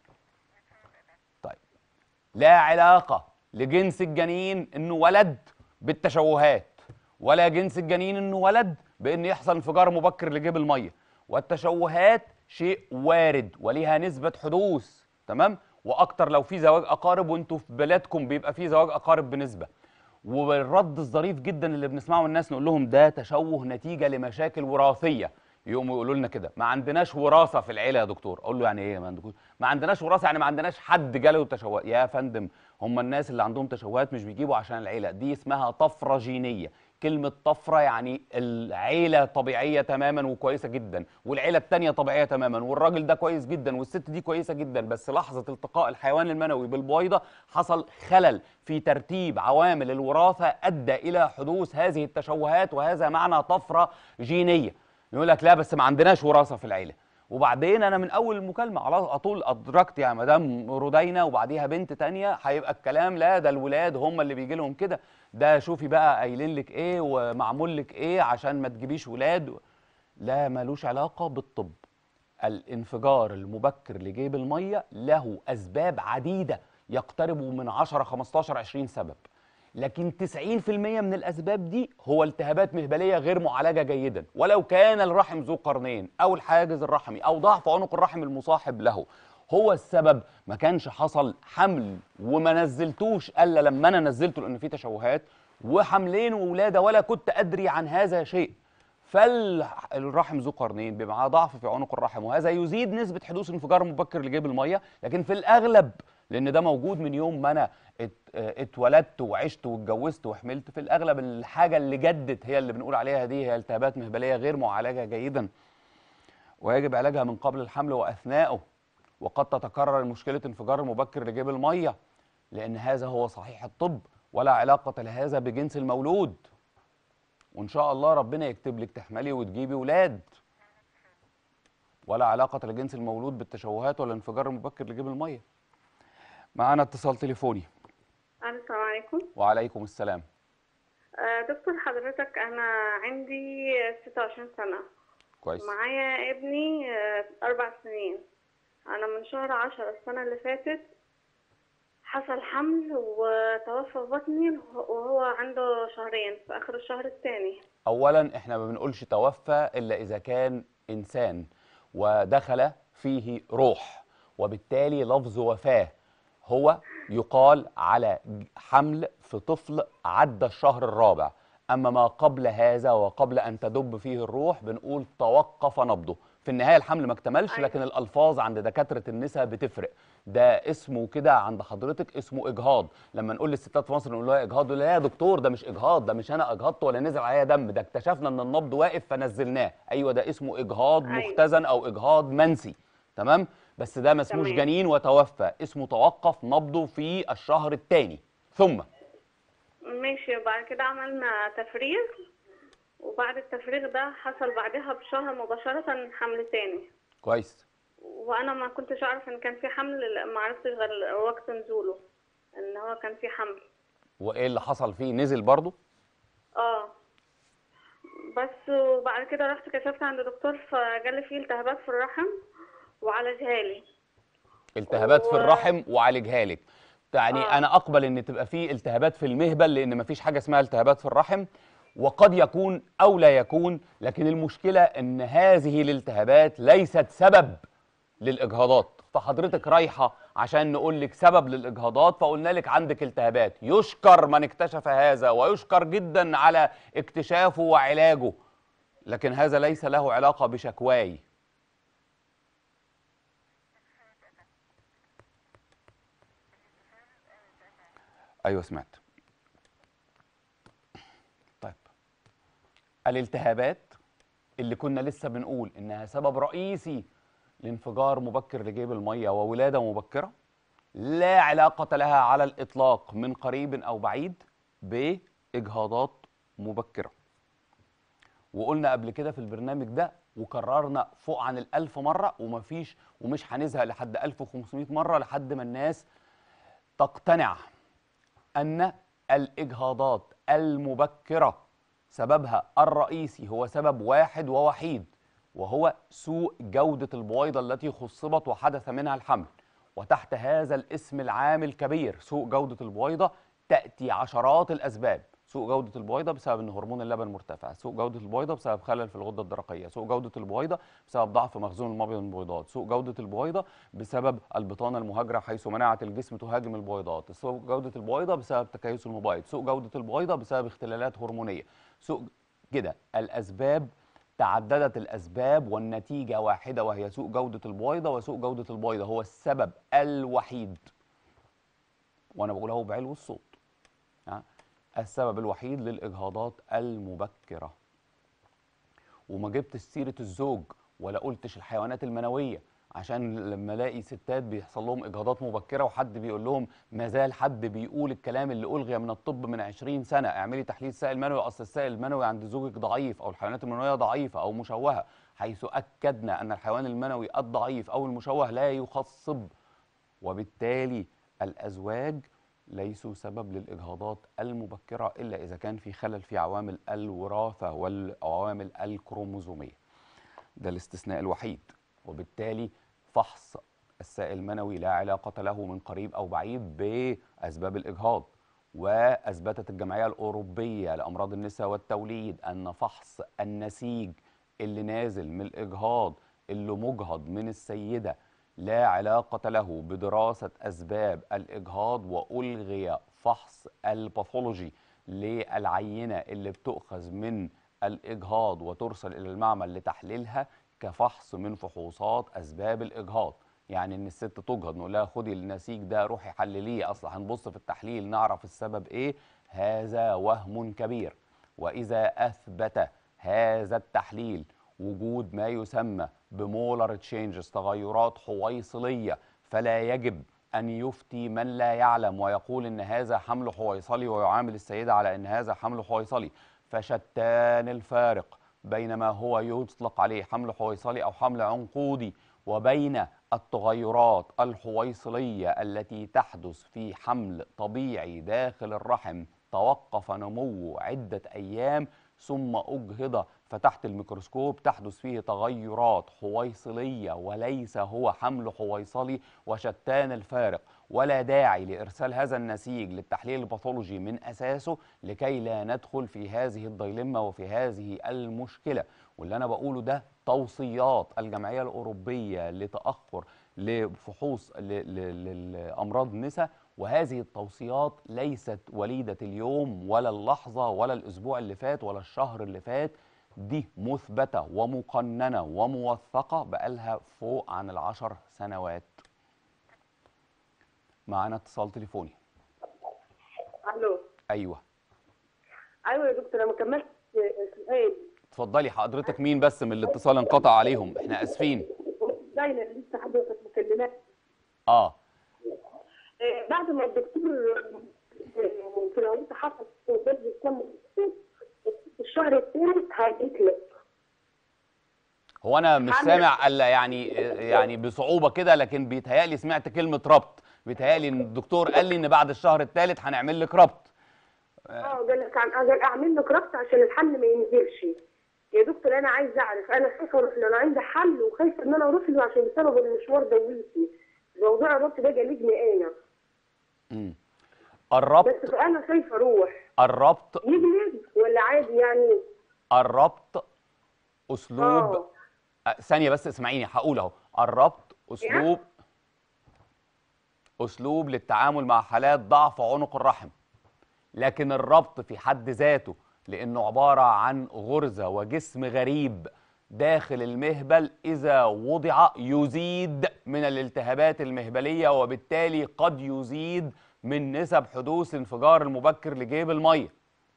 طيب لا علاقه لجنس الجنين انه ولد بالتشوهات ولا جنس الجنين انه ولد بان يحصل انفجار مبكر لجيب الميه والتشوهات شيء وارد وليها نسبه حدوث تمام واكتر لو في زواج اقارب وانتوا في بلادكم بيبقى في زواج اقارب بنسبه والرد الظريف جدا اللي بنسمعه من الناس نقول لهم ده تشوه نتيجه لمشاكل وراثيه يقوموا يقولوا لنا كده ما عندناش وراثه في العيله يا دكتور اقول له يعني ايه ما عندكوش ما عندناش وراثه يعني ما عندناش حد جاله تشوهات يا فندم هم الناس اللي عندهم تشوهات مش بيجيبوا عشان العيله دي اسمها طفره جينيه كلمة طفرة يعني العيلة طبيعية تماما وكويسة جدا والعيلة التانية طبيعية تماما والراجل ده كويس جدا والست دي كويسة جدا بس لحظة التقاء الحيوان المنوي بالبويضة حصل خلل في ترتيب عوامل الوراثة أدى إلى حدوث هذه التشوهات وهذا معنى طفرة جينية يقول لك لا بس ما عندناش وراثة في العيلة وبعدين انا من اول المكالمه على طول ادركت يا مدام رودينا وبعديها بنت تانية هيبقى الكلام لا ده الولاد هم اللي بيجي لهم كده ده شوفي بقى قايلين لك ايه ومعمول لك ايه عشان ما تجيبيش ولاد لا ملوش علاقه بالطب الانفجار المبكر لجيب الميه له اسباب عديده يقترب من 10 15 20 سبب لكن 90% من الاسباب دي هو التهابات مهبليه غير معالجه جيدا ولو كان الرحم ذو قرنين او الحاجز الرحمي او ضعف عنق الرحم المصاحب له هو السبب ما كانش حصل حمل وما نزلتوش الا لما انا نزلته لان في تشوهات وحملين وولاده ولا كنت ادري عن هذا شيء فالرحم ذو قرنين بيبقى معاه ضعف في عنق الرحم وهذا يزيد نسبه حدوث انفجار مبكر لجيب الميه لكن في الاغلب لان ده موجود من يوم ما انا ات- اتولدت وعشت واتجوزت وحملت في الاغلب الحاجه اللي جدت هي اللي بنقول عليها دي هي التهابات مهبليه غير معالجه جيدا ويجب علاجها من قبل الحمل واثناءه وقد تتكرر مشكله انفجار المبكر لجيب الميه لان هذا هو صحيح الطب ولا علاقه لهذا بجنس المولود وان شاء الله ربنا يكتب لك تحملي وتجيبي ولاد ولا علاقه لجنس المولود بالتشوهات ولا الانفجار المبكر لجيب الميه معانا اتصال تليفوني السلام عليكم وعليكم السلام آه، دكتور حضرتك أنا عندي 26 سنة كويس معايا ابني آه، أربع سنين أنا من شهر عشرة السنة اللي فاتت حصل حمل وتوفى في بطني وهو عنده شهرين في آخر الشهر الثاني اولا احنا ما بنقولش توفى الا اذا كان انسان ودخل فيه روح وبالتالي لفظ وفاه هو يقال على ج- حمل في طفل عدى الشهر الرابع اما ما قبل هذا وقبل ان تدب فيه الروح بنقول توقف نبضه في النهايه الحمل ما اكتملش أيوة. لكن الالفاظ عند دكاتره النساء بتفرق ده اسمه كده عند حضرتك اسمه اجهاض لما نقول للستات في مصر نقول لها اجهاض يقول لها يا دكتور ده مش اجهاض ده مش انا اجهضت ولا نزل عليا دم ده اكتشفنا ان النبض واقف فنزلناه ايوه ده اسمه اجهاض أيوة. مختزن او اجهاض منسي تمام بس ده ما اسموش تمام. جنين وتوفى اسمه توقف نبضه في الشهر الثاني ثم ماشي وبعد كده عملنا تفريغ وبعد التفريغ ده حصل بعدها بشهر مباشرة حمل تاني كويس وانا ما كنتش اعرف ان كان في حمل لا، ما عرفتش غير وقت نزوله ان هو كان في حمل وايه اللي حصل فيه نزل برضه اه بس وبعد كده رحت كشفت عند دكتور فجالي فيه التهابات في الرحم وعالجها لي التهابات في و- الرحم وعالجها لك يعني آه. انا اقبل ان تبقى في التهابات في المهبل لان مفيش حاجه اسمها التهابات في الرحم وقد يكون او لا يكون لكن المشكله ان هذه الالتهابات ليست سبب للاجهاضات فحضرتك رايحه عشان نقول لك سبب للاجهاضات فقلنا لك عندك التهابات يشكر من اكتشف هذا ويشكر جدا على اكتشافه وعلاجه لكن هذا ليس له علاقه بشكواي ايوه سمعت طيب الالتهابات اللي كنا لسه بنقول انها سبب رئيسي لانفجار مبكر لجيب الميه وولاده مبكره لا علاقه لها على الاطلاق من قريب او بعيد باجهاضات مبكره وقلنا قبل كده في البرنامج ده وكررنا فوق عن الألف مرة ومفيش ومش هنزهق لحد 1500 مرة لحد ما الناس تقتنع أن الإجهاضات المبكرة سببها الرئيسي هو سبب واحد ووحيد وهو سوء جودة البويضة التي خصبت وحدث منها الحمل وتحت هذا الاسم العام الكبير سوء جودة البويضة تأتي عشرات الأسباب سوء جودة البويضة بسبب ان هرمون اللبن مرتفع، سوء جودة البويضة بسبب خلل في الغدة الدرقية، سوء جودة البويضة بسبب ضعف مخزون المبيض من البويضات، سوء جودة البويضة بسبب البطانة المهاجرة حيث مناعة الجسم تهاجم البويضات، سوء جودة البويضة بسبب تكيس المبيض، سوء جودة البويضة بسبب اختلالات هرمونية، سوء كده الأسباب تعددت الأسباب والنتيجة واحدة وهي سوء جودة البويضة وسوء جودة البويضة هو السبب الوحيد وأنا بقوله بعلو الصوت ها؟ السبب الوحيد للإجهاضات المبكرة وما جبتش سيرة الزوج ولا قلتش الحيوانات المنوية عشان لما الاقي ستات بيحصل لهم اجهاضات مبكره وحد بيقول لهم ما زال حد بيقول الكلام اللي الغي من الطب من 20 سنه اعملي تحليل سائل منوي اصل السائل المنوي عند زوجك ضعيف او الحيوانات المنويه ضعيفه او مشوهه حيث اكدنا ان الحيوان المنوي الضعيف او المشوه لا يخصب وبالتالي الازواج ليسوا سبب للاجهاضات المبكره الا اذا كان في خلل في عوامل الوراثه والعوامل الكروموزوميه ده الاستثناء الوحيد وبالتالي فحص السائل المنوي لا علاقة له من قريب أو بعيد بأسباب الإجهاض وأثبتت الجمعية الأوروبية لأمراض النساء والتوليد أن فحص النسيج اللي نازل من الإجهاض اللي مجهض من السيدة لا علاقة له بدراسة أسباب الإجهاض وألغي فحص الباثولوجي للعينة اللي بتؤخذ من الإجهاض وترسل إلى المعمل لتحليلها كفحص من فحوصات أسباب الإجهاض يعني إن الست تجهض نقول لها خدي النسيج ده روحي حلليه أصل هنبص في التحليل نعرف السبب إيه هذا وهم كبير وإذا أثبت هذا التحليل وجود ما يسمى بمولر تشينجز تغيرات حويصلية فلا يجب أن يفتي من لا يعلم ويقول إن هذا حمل حويصلي ويعامل السيدة على إن هذا حمل حويصلي فشتان الفارق بين ما هو يطلق عليه حمل حويصلي أو حمل عنقودي وبين التغيرات الحويصلية التي تحدث في حمل طبيعي داخل الرحم توقف نموه عدة أيام ثم أجهض فتحت الميكروسكوب تحدث فيه تغيرات حويصلية وليس هو حمل حويصلي وشتان الفارق ولا داعي لإرسال هذا النسيج للتحليل الباثولوجي من أساسه لكي لا ندخل في هذه الديلمة وفي هذه المشكلة واللي أنا بقوله ده توصيات الجمعية الأوروبية لتأخر لفحوص ل- ل- للأمراض النساء وهذه التوصيات ليست وليدة اليوم ولا اللحظة ولا الأسبوع اللي فات ولا الشهر اللي فات دي مثبتة ومقننة وموثقة بقالها فوق عن العشر سنوات معانا اتصال تليفوني الو أيوه ايوه يا دكتور انا ما كملتش سؤال اتفضلي حضرتك مين بس من الاتصال انقطع عليهم احنا اسفين باينه لسه حضرتك مكلمات اه آه، بعد ما الدكتور آه، في العروض حصل وبدل كم الشهر الثالث هيتلف هو انا مش عامل- سامع الا يعني يعني بصعوبه كده لكن بيتهيألي سمعت كلمه ربط بيتهيألي ان الدكتور قال لي ان بعد الشهر الثالث هنعمل لك ربط اه قال لك عن- قال اعمل لك ربط عشان الحل ما ينزلش يا دكتور انا عايز اعرف انا خايفه اروح له انا عندي حل وخايفه ان انا اروح له عشان بسبب المشوار دويتي موضوع الربط ده جالجني انا مم. الربط بس انا خايفه اروح الربط يجلد ولا عادي يعني الربط اسلوب اه أه، ثانيه بس اسمعيني هقول اهو الربط اسلوب اسلوب للتعامل مع حالات ضعف عنق الرحم لكن الربط في حد ذاته لانه عباره عن غرزه وجسم غريب داخل المهبل اذا وضع يزيد من الالتهابات المهبليه وبالتالي قد يزيد من نسب حدوث انفجار المبكر لجيب الميه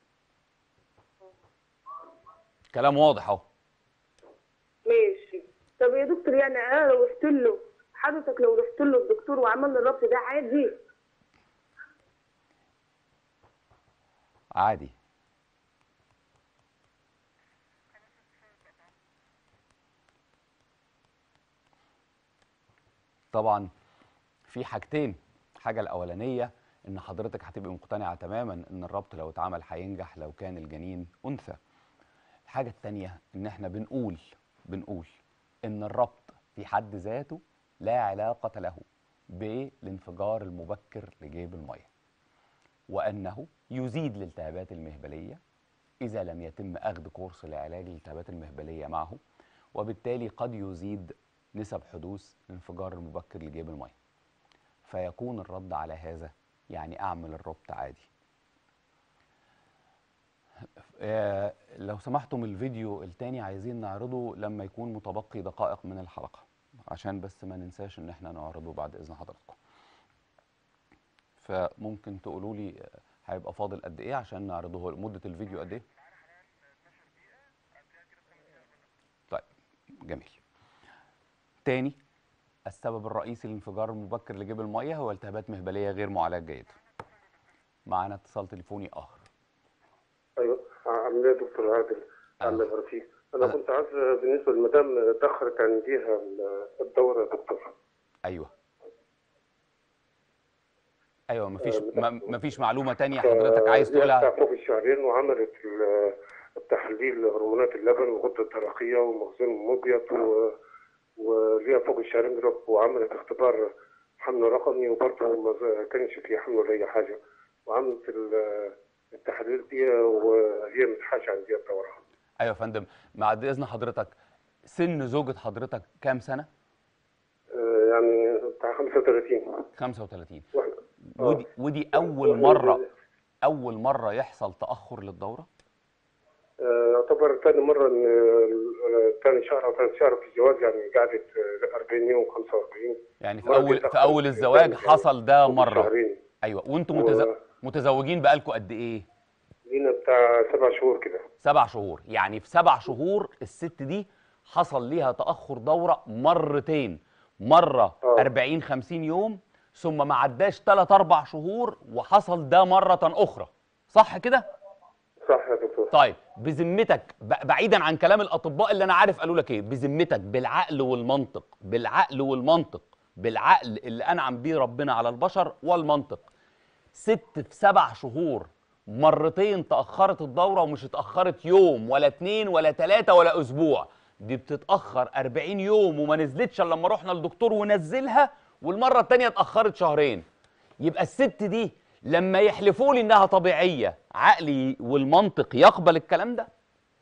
كلام واضح اهو ماشي طب يا دكتور يعني انا لو رحت له حضرتك لو رحت له الدكتور وعمل لي الربط ده عادي عادي طبعا في حاجتين الحاجة الأولانية إن حضرتك هتبقي مقتنعة تماما إن الربط لو اتعمل هينجح لو كان الجنين أنثى الحاجة التانية إن إحنا بنقول بنقول إن الربط في حد ذاته لا علاقة له بالانفجار المبكر لجيب المياه وأنه يزيد الالتهابات المهبلية إذا لم يتم أخذ كورس لعلاج الالتهابات المهبلية معه وبالتالي قد يزيد نسب حدوث الانفجار المبكر لجيب المياه فيكون الرد على هذا يعني أعمل الربط عادي آه، لو سمحتم الفيديو التاني عايزين نعرضه لما يكون متبقي دقائق من الحلقة عشان بس ما ننساش ان احنا نعرضه بعد اذن حضراتكم فممكن تقولوا لي آه، هيبقى فاضل قد ايه عشان نعرضه مدة الفيديو قد ايه طيب جميل تاني السبب الرئيسي للانفجار المبكر لجيب المياه هو التهابات مهبلية غير معالج جيد معانا اتصال تليفوني اخر ايوه عامل ايه يا دكتور عادل الله يبارك فيك انا أنا- كنت عايز بالنسبه للمدام اتاخرت عنديها الدوره يا دكتور ايوه ايوه مفيش ما- مفيش معلومه تانية حضرتك عايز ليها بتاع تقولها فوق الشهرين وعملت ال- التحليل هرمونات اللبن والغده الدرقيه والمخزون المبيض و... وليها فوق الشهرين دلوقتي وعملت اختبار حمل رقمي وبرضه ما ز- كانش في حمل ولا اي حاجه وعملت ال- التحاليل دي وهي متحاشه عندها الدوره ايوه يا فندم بعد اذن حضرتك سن زوجة حضرتك كام سنه آه، يعني بتاع 35 35 واحد آه. ودي ودي اول مره اول مره يحصل تاخر للدوره آه، يعتبر ثاني مرة إن آه، ثاني شهر أو ثالث شهر في الجواز يعني قعدت آه، 40 يوم 45 يعني في مرة اول دي في اول تأخرت الزواج يعني حصل ده فوق مره شهرين ايوه وانتم و- متز... متزوجين بقالكم قد ايه لينا بتاع سبع شهور كده سبع شهور يعني في سبع شهور الست دي حصل ليها تأخر دورة مرتين مرة آه. 40 50 يوم ثم ما عداش 3 4 شهور وحصل ده مرة أخرى صح كده؟ صح يا دكتور طيب بذمتك ب- بعيدا عن كلام الاطباء اللي انا عارف قالوا لك ايه بذمتك بالعقل والمنطق بالعقل والمنطق بالعقل اللي انعم بيه ربنا على البشر والمنطق ست في سبع شهور مرتين تاخرت الدوره ومش اتاخرت يوم ولا اتنين ولا تلاته ولا اسبوع دي بتتاخر 40 يوم وما نزلتش الا لما رحنا للدكتور ونزلها والمره التانيه اتاخرت شهرين يبقى الست دي لما يحلفوا لي انها طبيعيه عقلي والمنطق يقبل الكلام ده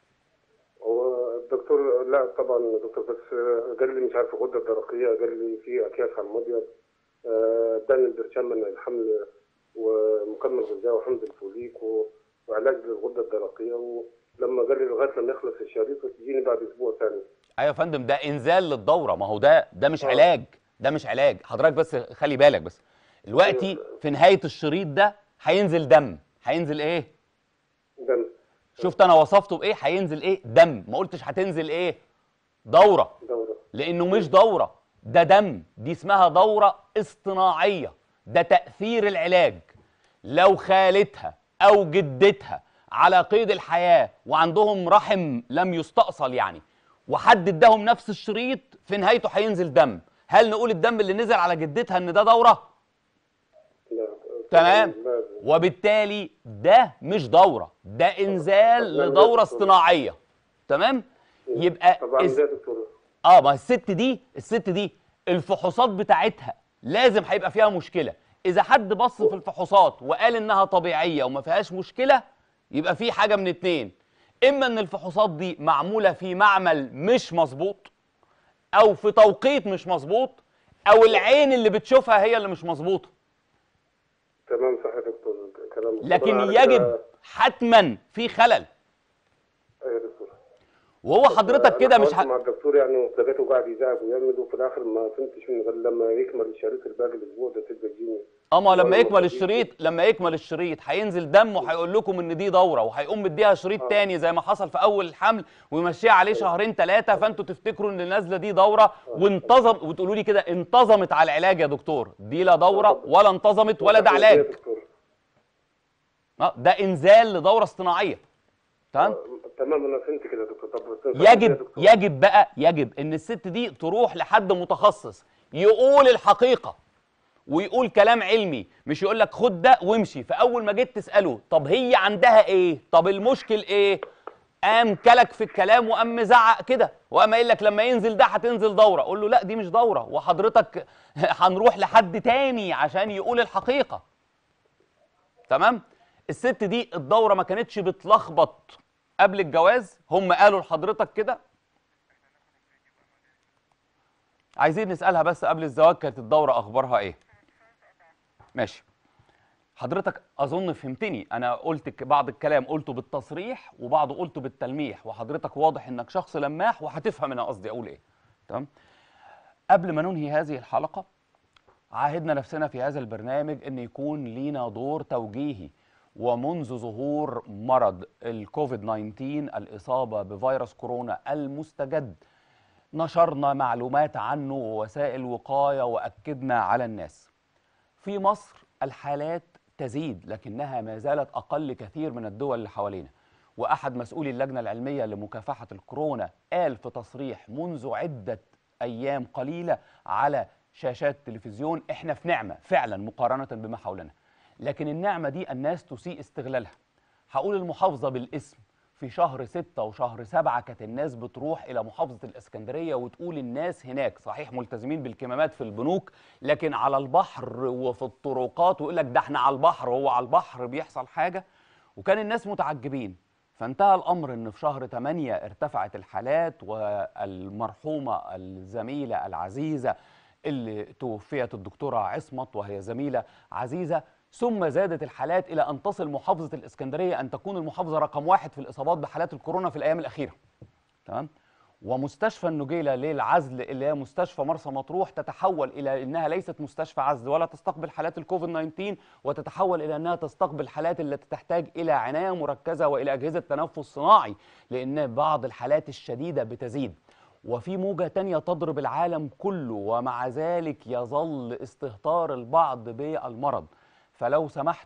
هو الدكتور لا طبعا يا دكتور بس آه، قال لي مش عارف غده درقيه قال لي في اكياس على المبيض آه، اداني البرشام من الحمل ومكمل غذائي وحمض الفوليك و- وعلاج للغده الدرقيه ولما قال لي لغايه لما يخلص الشريط تجيني بعد اسبوع ثاني ايوه يا فندم ده انزال للدوره ما هو ده ده مش آه. علاج ده مش علاج حضرتك بس خلي بالك بس دلوقتي أيوة. في نهايه الشريط ده هينزل دم هينزل ايه دم شفت انا وصفته بايه هينزل ايه دم ما قلتش هتنزل ايه دوره دوره لانه مش دوره ده دم دي اسمها دوره اصطناعيه ده تاثير العلاج لو خالتها او جدتها على قيد الحياه وعندهم رحم لم يستأصل يعني وحد اداهم نفس الشريط في نهايته هينزل دم هل نقول الدم اللي نزل على جدتها ان ده دوره لا تمام لا وبالتالي ده مش دوره ده انزال لدوره اصطناعيه تمام يبقى طبعا الس- ده يا دكتور اه ما الست دي الست دي الفحوصات بتاعتها لازم هيبقى فيها مشكله اذا حد بص في الفحوصات وقال انها طبيعيه وما فيهاش مشكله يبقى في حاجه من اتنين اما ان الفحوصات دي معموله في معمل مش مظبوط او في توقيت مش مظبوط او العين اللي بتشوفها هي اللي مش مظبوطه تمام صح يا دكتور كلام لكن طبعاً على يجب كده- حتما في خلل ايوه يا دكتور وهو حضرتك أنا كده مش حاولت ح... مع الدكتور يعني ولقيته قاعد يزعق ويعمل وفي الاخر ما فهمتش من غير لما يكمل الشريط الباقي الاسبوع ده تبقى تجيني اما لما والله يكمل ما الشريط لما يكمل الشريط هينزل دم وهيقول لكم ان دي دوره وهيقوم مديها شريط آه. تاني زي ما حصل في اول الحمل ويمشيها عليه شهرين ثلاثه فانتوا تفتكروا ان النازله دي دوره وانتظم وتقولوا لي كده انتظمت على العلاج يا دكتور دي لا دوره ولا انتظمت ولا ده يا علاج دكتور. آه، ده انزال لدوره اصطناعيه تمام آه، تمام انا فهمت كده يا دكتور طب بس يا يجب دكتور. يجب بقى يجب ان الست دي تروح لحد متخصص يقول الحقيقه ويقول كلام علمي مش يقول لك خد ده وامشي فاول ما جيت تساله طب هي عندها ايه طب المشكل ايه قام كلك في الكلام وقام مزعق كده وقام قايل لك لما ينزل ده هتنزل دوره قول له لا دي مش دوره وحضرتك هنروح لحد تاني عشان يقول الحقيقه تمام الست دي الدوره ما كانتش بتلخبط قبل الجواز هم قالوا لحضرتك كده عايزين نسالها بس قبل الزواج كانت الدوره اخبارها ايه ماشي حضرتك اظن فهمتني انا قلت ك- بعض الكلام قلته بالتصريح وبعضه قلته بالتلميح وحضرتك واضح انك شخص لماح وهتفهم انا قصدي اقول ايه تمام قبل ما ننهي هذه الحلقه عاهدنا نفسنا في هذا البرنامج ان يكون لينا دور توجيهي ومنذ ظهور مرض الكوفيد 19 الاصابه بفيروس كورونا المستجد نشرنا معلومات عنه ووسائل وقايه واكدنا على الناس في مصر الحالات تزيد لكنها ما زالت اقل كثير من الدول اللي حوالينا واحد مسؤولي اللجنه العلميه لمكافحه الكورونا قال في تصريح منذ عده ايام قليله على شاشات التلفزيون احنا في نعمه فعلا مقارنه بما حولنا لكن النعمه دي الناس تسيء استغلالها هقول المحافظه بالاسم في شهر ستة وشهر سبعة كانت الناس بتروح إلى محافظة الإسكندرية وتقول الناس هناك صحيح ملتزمين بالكمامات في البنوك لكن على البحر وفي الطرقات ويقول لك ده احنا على البحر هو على البحر بيحصل حاجة وكان الناس متعجبين فانتهى الأمر إن في شهر 8 ارتفعت الحالات والمرحومة الزميلة العزيزة اللي توفيت الدكتورة عصمت وهي زميلة عزيزة ثم زادت الحالات إلى أن تصل محافظة الإسكندرية أن تكون المحافظة رقم واحد في الإصابات بحالات الكورونا في الأيام الأخيرة تمام ومستشفى النجيلة للعزل اللي هي مستشفى مرسى مطروح تتحول إلى أنها ليست مستشفى عزل ولا تستقبل حالات الكوفيد 19 وتتحول إلى أنها تستقبل حالات التي تحتاج إلى عناية مركزة وإلى أجهزة تنفس صناعي لأن بعض الحالات الشديدة بتزيد وفي موجة تانية تضرب العالم كله ومع ذلك يظل استهتار البعض بالمرض فلو سمحتم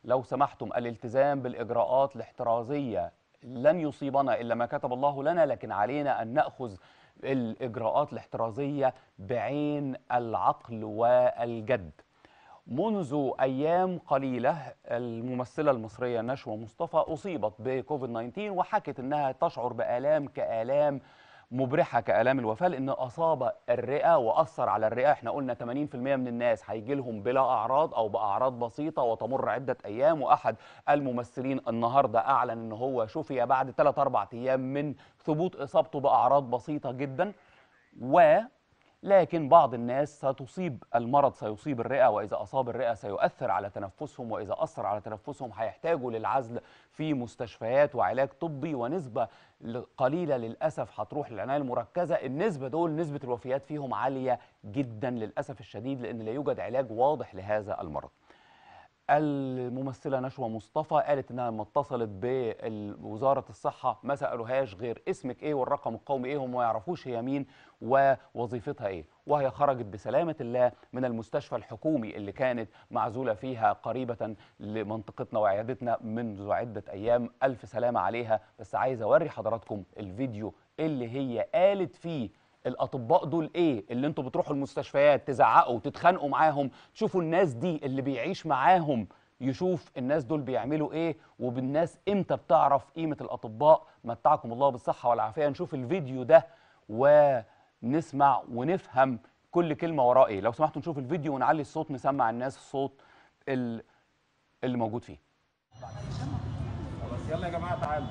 لو سمحتم الالتزام بالاجراءات الاحترازيه لن يصيبنا الا ما كتب الله لنا لكن علينا ان ناخذ الاجراءات الاحترازيه بعين العقل والجد منذ ايام قليله الممثله المصريه نشوى مصطفى اصيبت بكوفيد 19 وحكت انها تشعر بالام كالام مبرحه كالام الوفاه لان اصاب الرئه واثر على الرئه احنا قلنا 80% من الناس هيجي لهم بلا اعراض او باعراض بسيطه وتمر عده ايام واحد الممثلين النهارده اعلن ان هو شفي بعد 3 4 ايام من ثبوت اصابته باعراض بسيطه جدا و لكن بعض الناس ستصيب المرض سيصيب الرئه واذا اصاب الرئه سيؤثر على تنفسهم واذا اثر على تنفسهم هيحتاجوا للعزل في مستشفيات وعلاج طبي ونسبه ل- قليله للاسف هتروح للعنايه المركزه النسبه دول نسبه الوفيات فيهم عاليه جدا للاسف الشديد لان لا يوجد علاج واضح لهذا المرض الممثله نشوى مصطفى قالت انها لما اتصلت بوزاره الصحه ما سالوهاش غير اسمك ايه والرقم القومي ايه هم ما يعرفوش هي مين ووظيفتها ايه وهي خرجت بسلامه الله من المستشفى الحكومي اللي كانت معزوله فيها قريبه لمنطقتنا وعيادتنا منذ عده ايام الف سلامه عليها بس عايز اوري حضراتكم الفيديو اللي هي قالت فيه الاطباء دول ايه اللي انتوا بتروحوا المستشفيات تزعقوا تتخانقوا معاهم تشوفوا الناس دي اللي بيعيش معاهم يشوف الناس دول بيعملوا ايه وبالناس امتى بتعرف قيمه الاطباء متعكم الله بالصحه والعافيه نشوف الفيديو ده ونسمع ونفهم كل كلمه وراه ايه لو سمحتوا نشوف الفيديو ونعلي الصوت نسمع الناس الصوت ال- اللي موجود فيه خلاص يلا يا جماعه تعالوا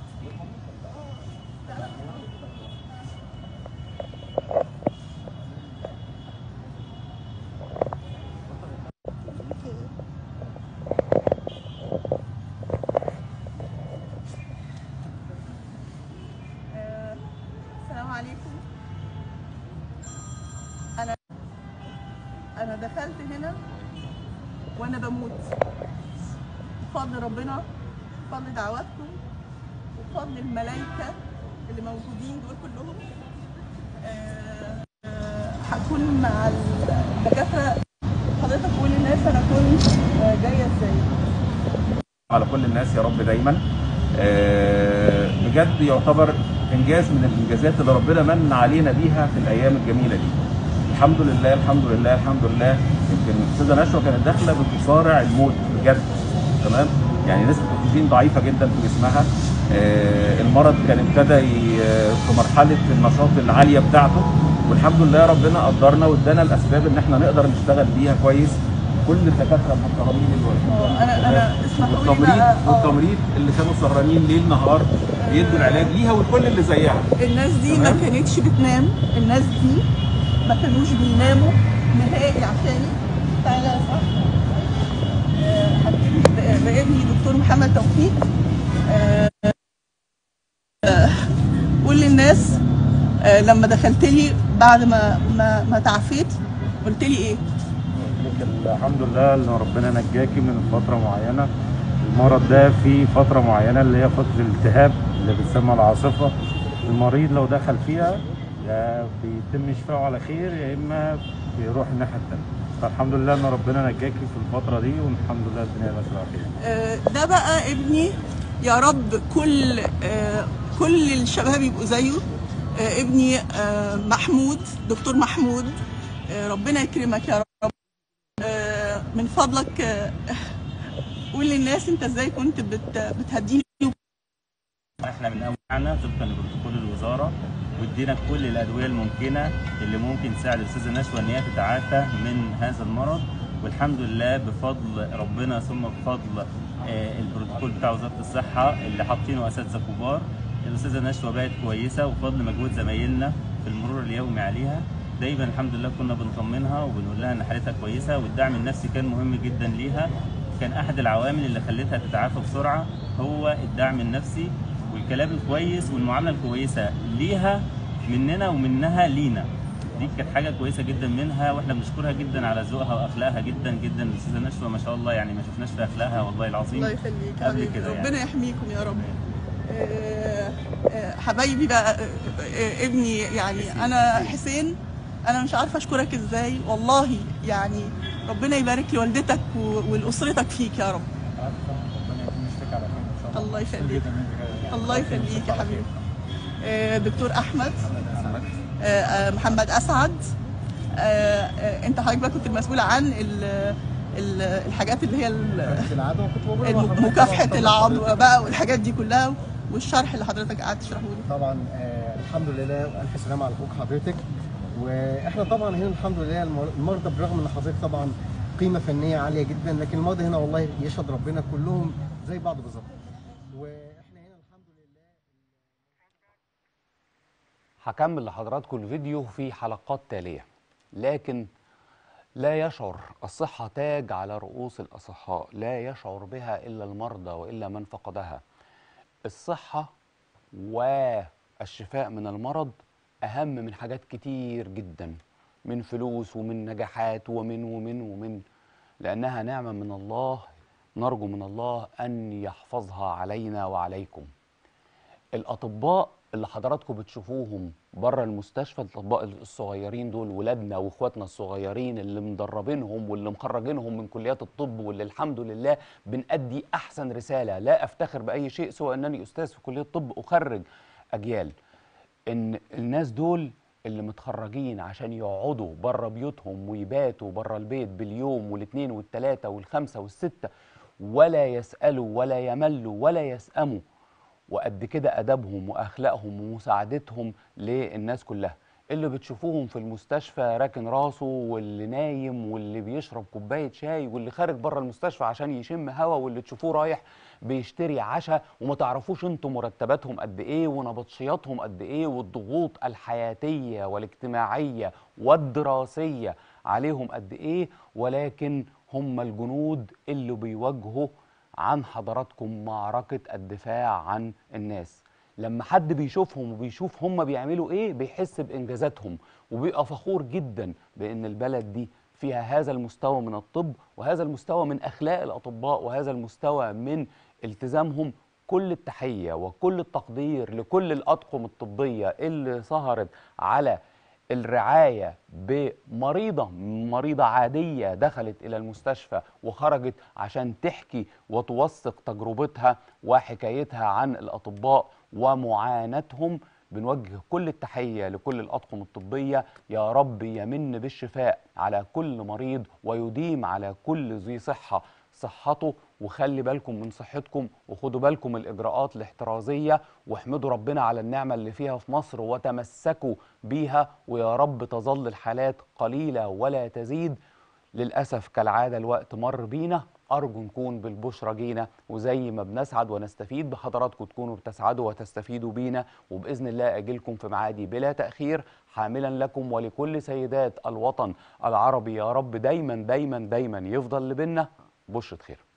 السلام عليكم انا انا دخلت هنا وانا بموت بفضل ربنا بفضل دعواتكم وبفضل الملائكه اللي موجودين دول كلهم آه، آه، هكون مع الدكاتره حضرتك قول للناس انا كنت آه، جايه ازاي على كل الناس يا رب دايما آه، بجد يعتبر انجاز من الانجازات اللي ربنا من علينا بيها في الايام الجميله دي الحمد لله الحمد لله الحمد لله يمكن الاستاذه نشوى كانت داخله بتصارع الموت بجد تمام يعني نسبه الاكسجين ضعيفه جدا في جسمها آه، المرض كان ابتدى ي- في مرحله النشاط العاليه بتاعته والحمد لله ربنا قدرنا وادانا الاسباب ان احنا نقدر نشتغل بيها كويس كل الدكاتره المحترمين اللي واقفين آه، أنا- أنا اسمحوا لي والتمريض بقى، آه. والتمريض اللي كانوا سهرانين ليل نهار بيدوا العلاج ليها والكل اللي زيها الناس دي ما تمام. كانتش بتنام الناس دي ما كانوش بيناموا نهائي عشاني تعالى يا صاحبي آه، هتشوف ب- بابني دكتور محمد توفيق آه، آه، قول للناس آه، لما دخلت لي بعد ما ما ما تعافيت قلت لي ايه؟ لك الحمد لله ان ربنا نجاكي من فتره معينه المرض ده في فتره معينه اللي هي فتره الالتهاب اللي بتسمى العاصفه المريض لو دخل فيها يا بيتم شفاعه على خير يا اما بيروح الناحيه الثانيه فالحمد لله ان ربنا نجاكي في الفتره دي والحمد لله الدنيا ماشيه على خير آه، ده بقى ابني يا رب كل آه، كل الشباب يبقوا زيه آه، ابني آه، محمود دكتور محمود آه، ربنا يكرمك يا رب آه، من فضلك آه، قول للناس انت ازاي كنت بت- بتهديني احنا من اول معنا طبقا لبروتوكول الوزاره وادينا كل الادويه الممكنه اللي ممكن تساعد الاستاذه نشوى ان هي تتعافى من هذا المرض والحمد لله بفضل ربنا ثم بفضل آه، البروتوكول بتاع وزاره الصحه اللي حاطينه اساتذه كبار الاستاذه نشوى بقت كويسه وبفضل مجهود زمايلنا في المرور اليومي عليها دايما الحمد لله كنا بنطمنها وبنقول لها ان حالتها كويسه والدعم النفسي كان مهم جدا ليها كان احد العوامل اللي خلتها تتعافى بسرعه هو الدعم النفسي والكلام الكويس والمعامله الكويسه ليها مننا ومنها لينا دي كانت حاجه كويسه جدا منها واحنا بنشكرها جدا على ذوقها واخلاقها جدا جدا الاستاذه نشوى ما شاء الله يعني ما شفناش في اخلاقها والله العظيم الله يخليك قبل حبيبي كده يعني. ربنا يحميكم يا رب آه، آه، حبايبي بقى آه، آه، ابني يعني انا حسين انا مش عارفه اشكرك ازاي والله يعني ربنا يبارك لوالدتك و- ولاسرتك فيك يا رب الله يخليك الله يخليك يا حبيبي آه، دكتور احمد آه، آه، محمد اسعد آه، آه، انت حضرتك بقى كنت المسؤول عن ال- ال- الحاجات اللي هي ال- العدوى كنت موجودة مع الم- حضرتك مكافحه طبعاً. العدوى بقى والحاجات دي كلها والشرح اللي حضرتك قعدت تشرحه لي طبعا آه الحمد لله والف سلامه على اخوك حضرتك واحنا طبعا هنا الحمد لله المر- المرضى بالرغم ان حضرتك طبعا قيمه فنيه عاليه جدا لكن المرضى هنا والله يشهد ربنا كلهم زي بعض بالظبط واحنا هنا الحمد لله هكمل لحضراتكم الفيديو في حلقات تالية لكن لا يشعر الصحة تاج على رؤوس الأصحاء لا يشعر بها إلا المرضى وإلا من فقدها الصحة والشفاء من المرض أهم من حاجات كتير جدا من فلوس ومن نجاحات ومن ومن ومن لأنها نعمة من الله نرجو من الله أن يحفظها علينا وعليكم الاطباء اللي حضراتكم بتشوفوهم بره المستشفى الاطباء الصغيرين دول ولادنا واخواتنا الصغيرين اللي مدربينهم واللي مخرجينهم من كليات الطب واللي الحمد لله بنأدي احسن رساله لا افتخر باي شيء سوى انني استاذ في كليه الطب اخرج اجيال ان الناس دول اللي متخرجين عشان يقعدوا بره بيوتهم ويباتوا بره البيت باليوم والاثنين والثلاثه والخمسه والسته ولا يسالوا ولا يملوا ولا يسأموا وقد كده ادبهم واخلاقهم ومساعدتهم للناس كلها اللي بتشوفوهم في المستشفى راكن راسه واللي نايم واللي بيشرب كوبايه شاي واللي خارج بره المستشفى عشان يشم هوا واللي تشوفوه رايح بيشتري عشاء وما تعرفوش انتوا مرتباتهم قد ايه ونبطشياتهم قد ايه والضغوط الحياتيه والاجتماعيه والدراسيه عليهم قد ايه ولكن هم الجنود اللي بيواجهوا عن حضراتكم معركة الدفاع عن الناس لما حد بيشوفهم وبيشوف هم بيعملوا ايه بيحس بانجازاتهم وبيبقى فخور جدا بان البلد دي فيها هذا المستوى من الطب وهذا المستوى من اخلاق الاطباء وهذا المستوى من التزامهم كل التحيه وكل التقدير لكل الاطقم الطبيه اللي سهرت على الرعاية بمريضة مريضة عادية دخلت إلى المستشفى وخرجت عشان تحكي وتوثق تجربتها وحكايتها عن الأطباء ومعاناتهم بنوجه كل التحية لكل الأطقم الطبية يا رب يمن بالشفاء على كل مريض ويديم على كل ذي صحة صحته وخلي بالكم من صحتكم وخدوا بالكم الإجراءات الاحترازية واحمدوا ربنا على النعمة اللي فيها في مصر وتمسكوا بيها ويا رب تظل الحالات قليلة ولا تزيد للأسف كالعادة الوقت مر بينا أرجو نكون بالبشرى جينا وزي ما بنسعد ونستفيد بحضراتكم تكونوا بتسعدوا وتستفيدوا بينا وبإذن الله أجيلكم في معادي بلا تأخير حاملا لكم ولكل سيدات الوطن العربي يا رب دايما دايما دايما يفضل لبنا بشرة خير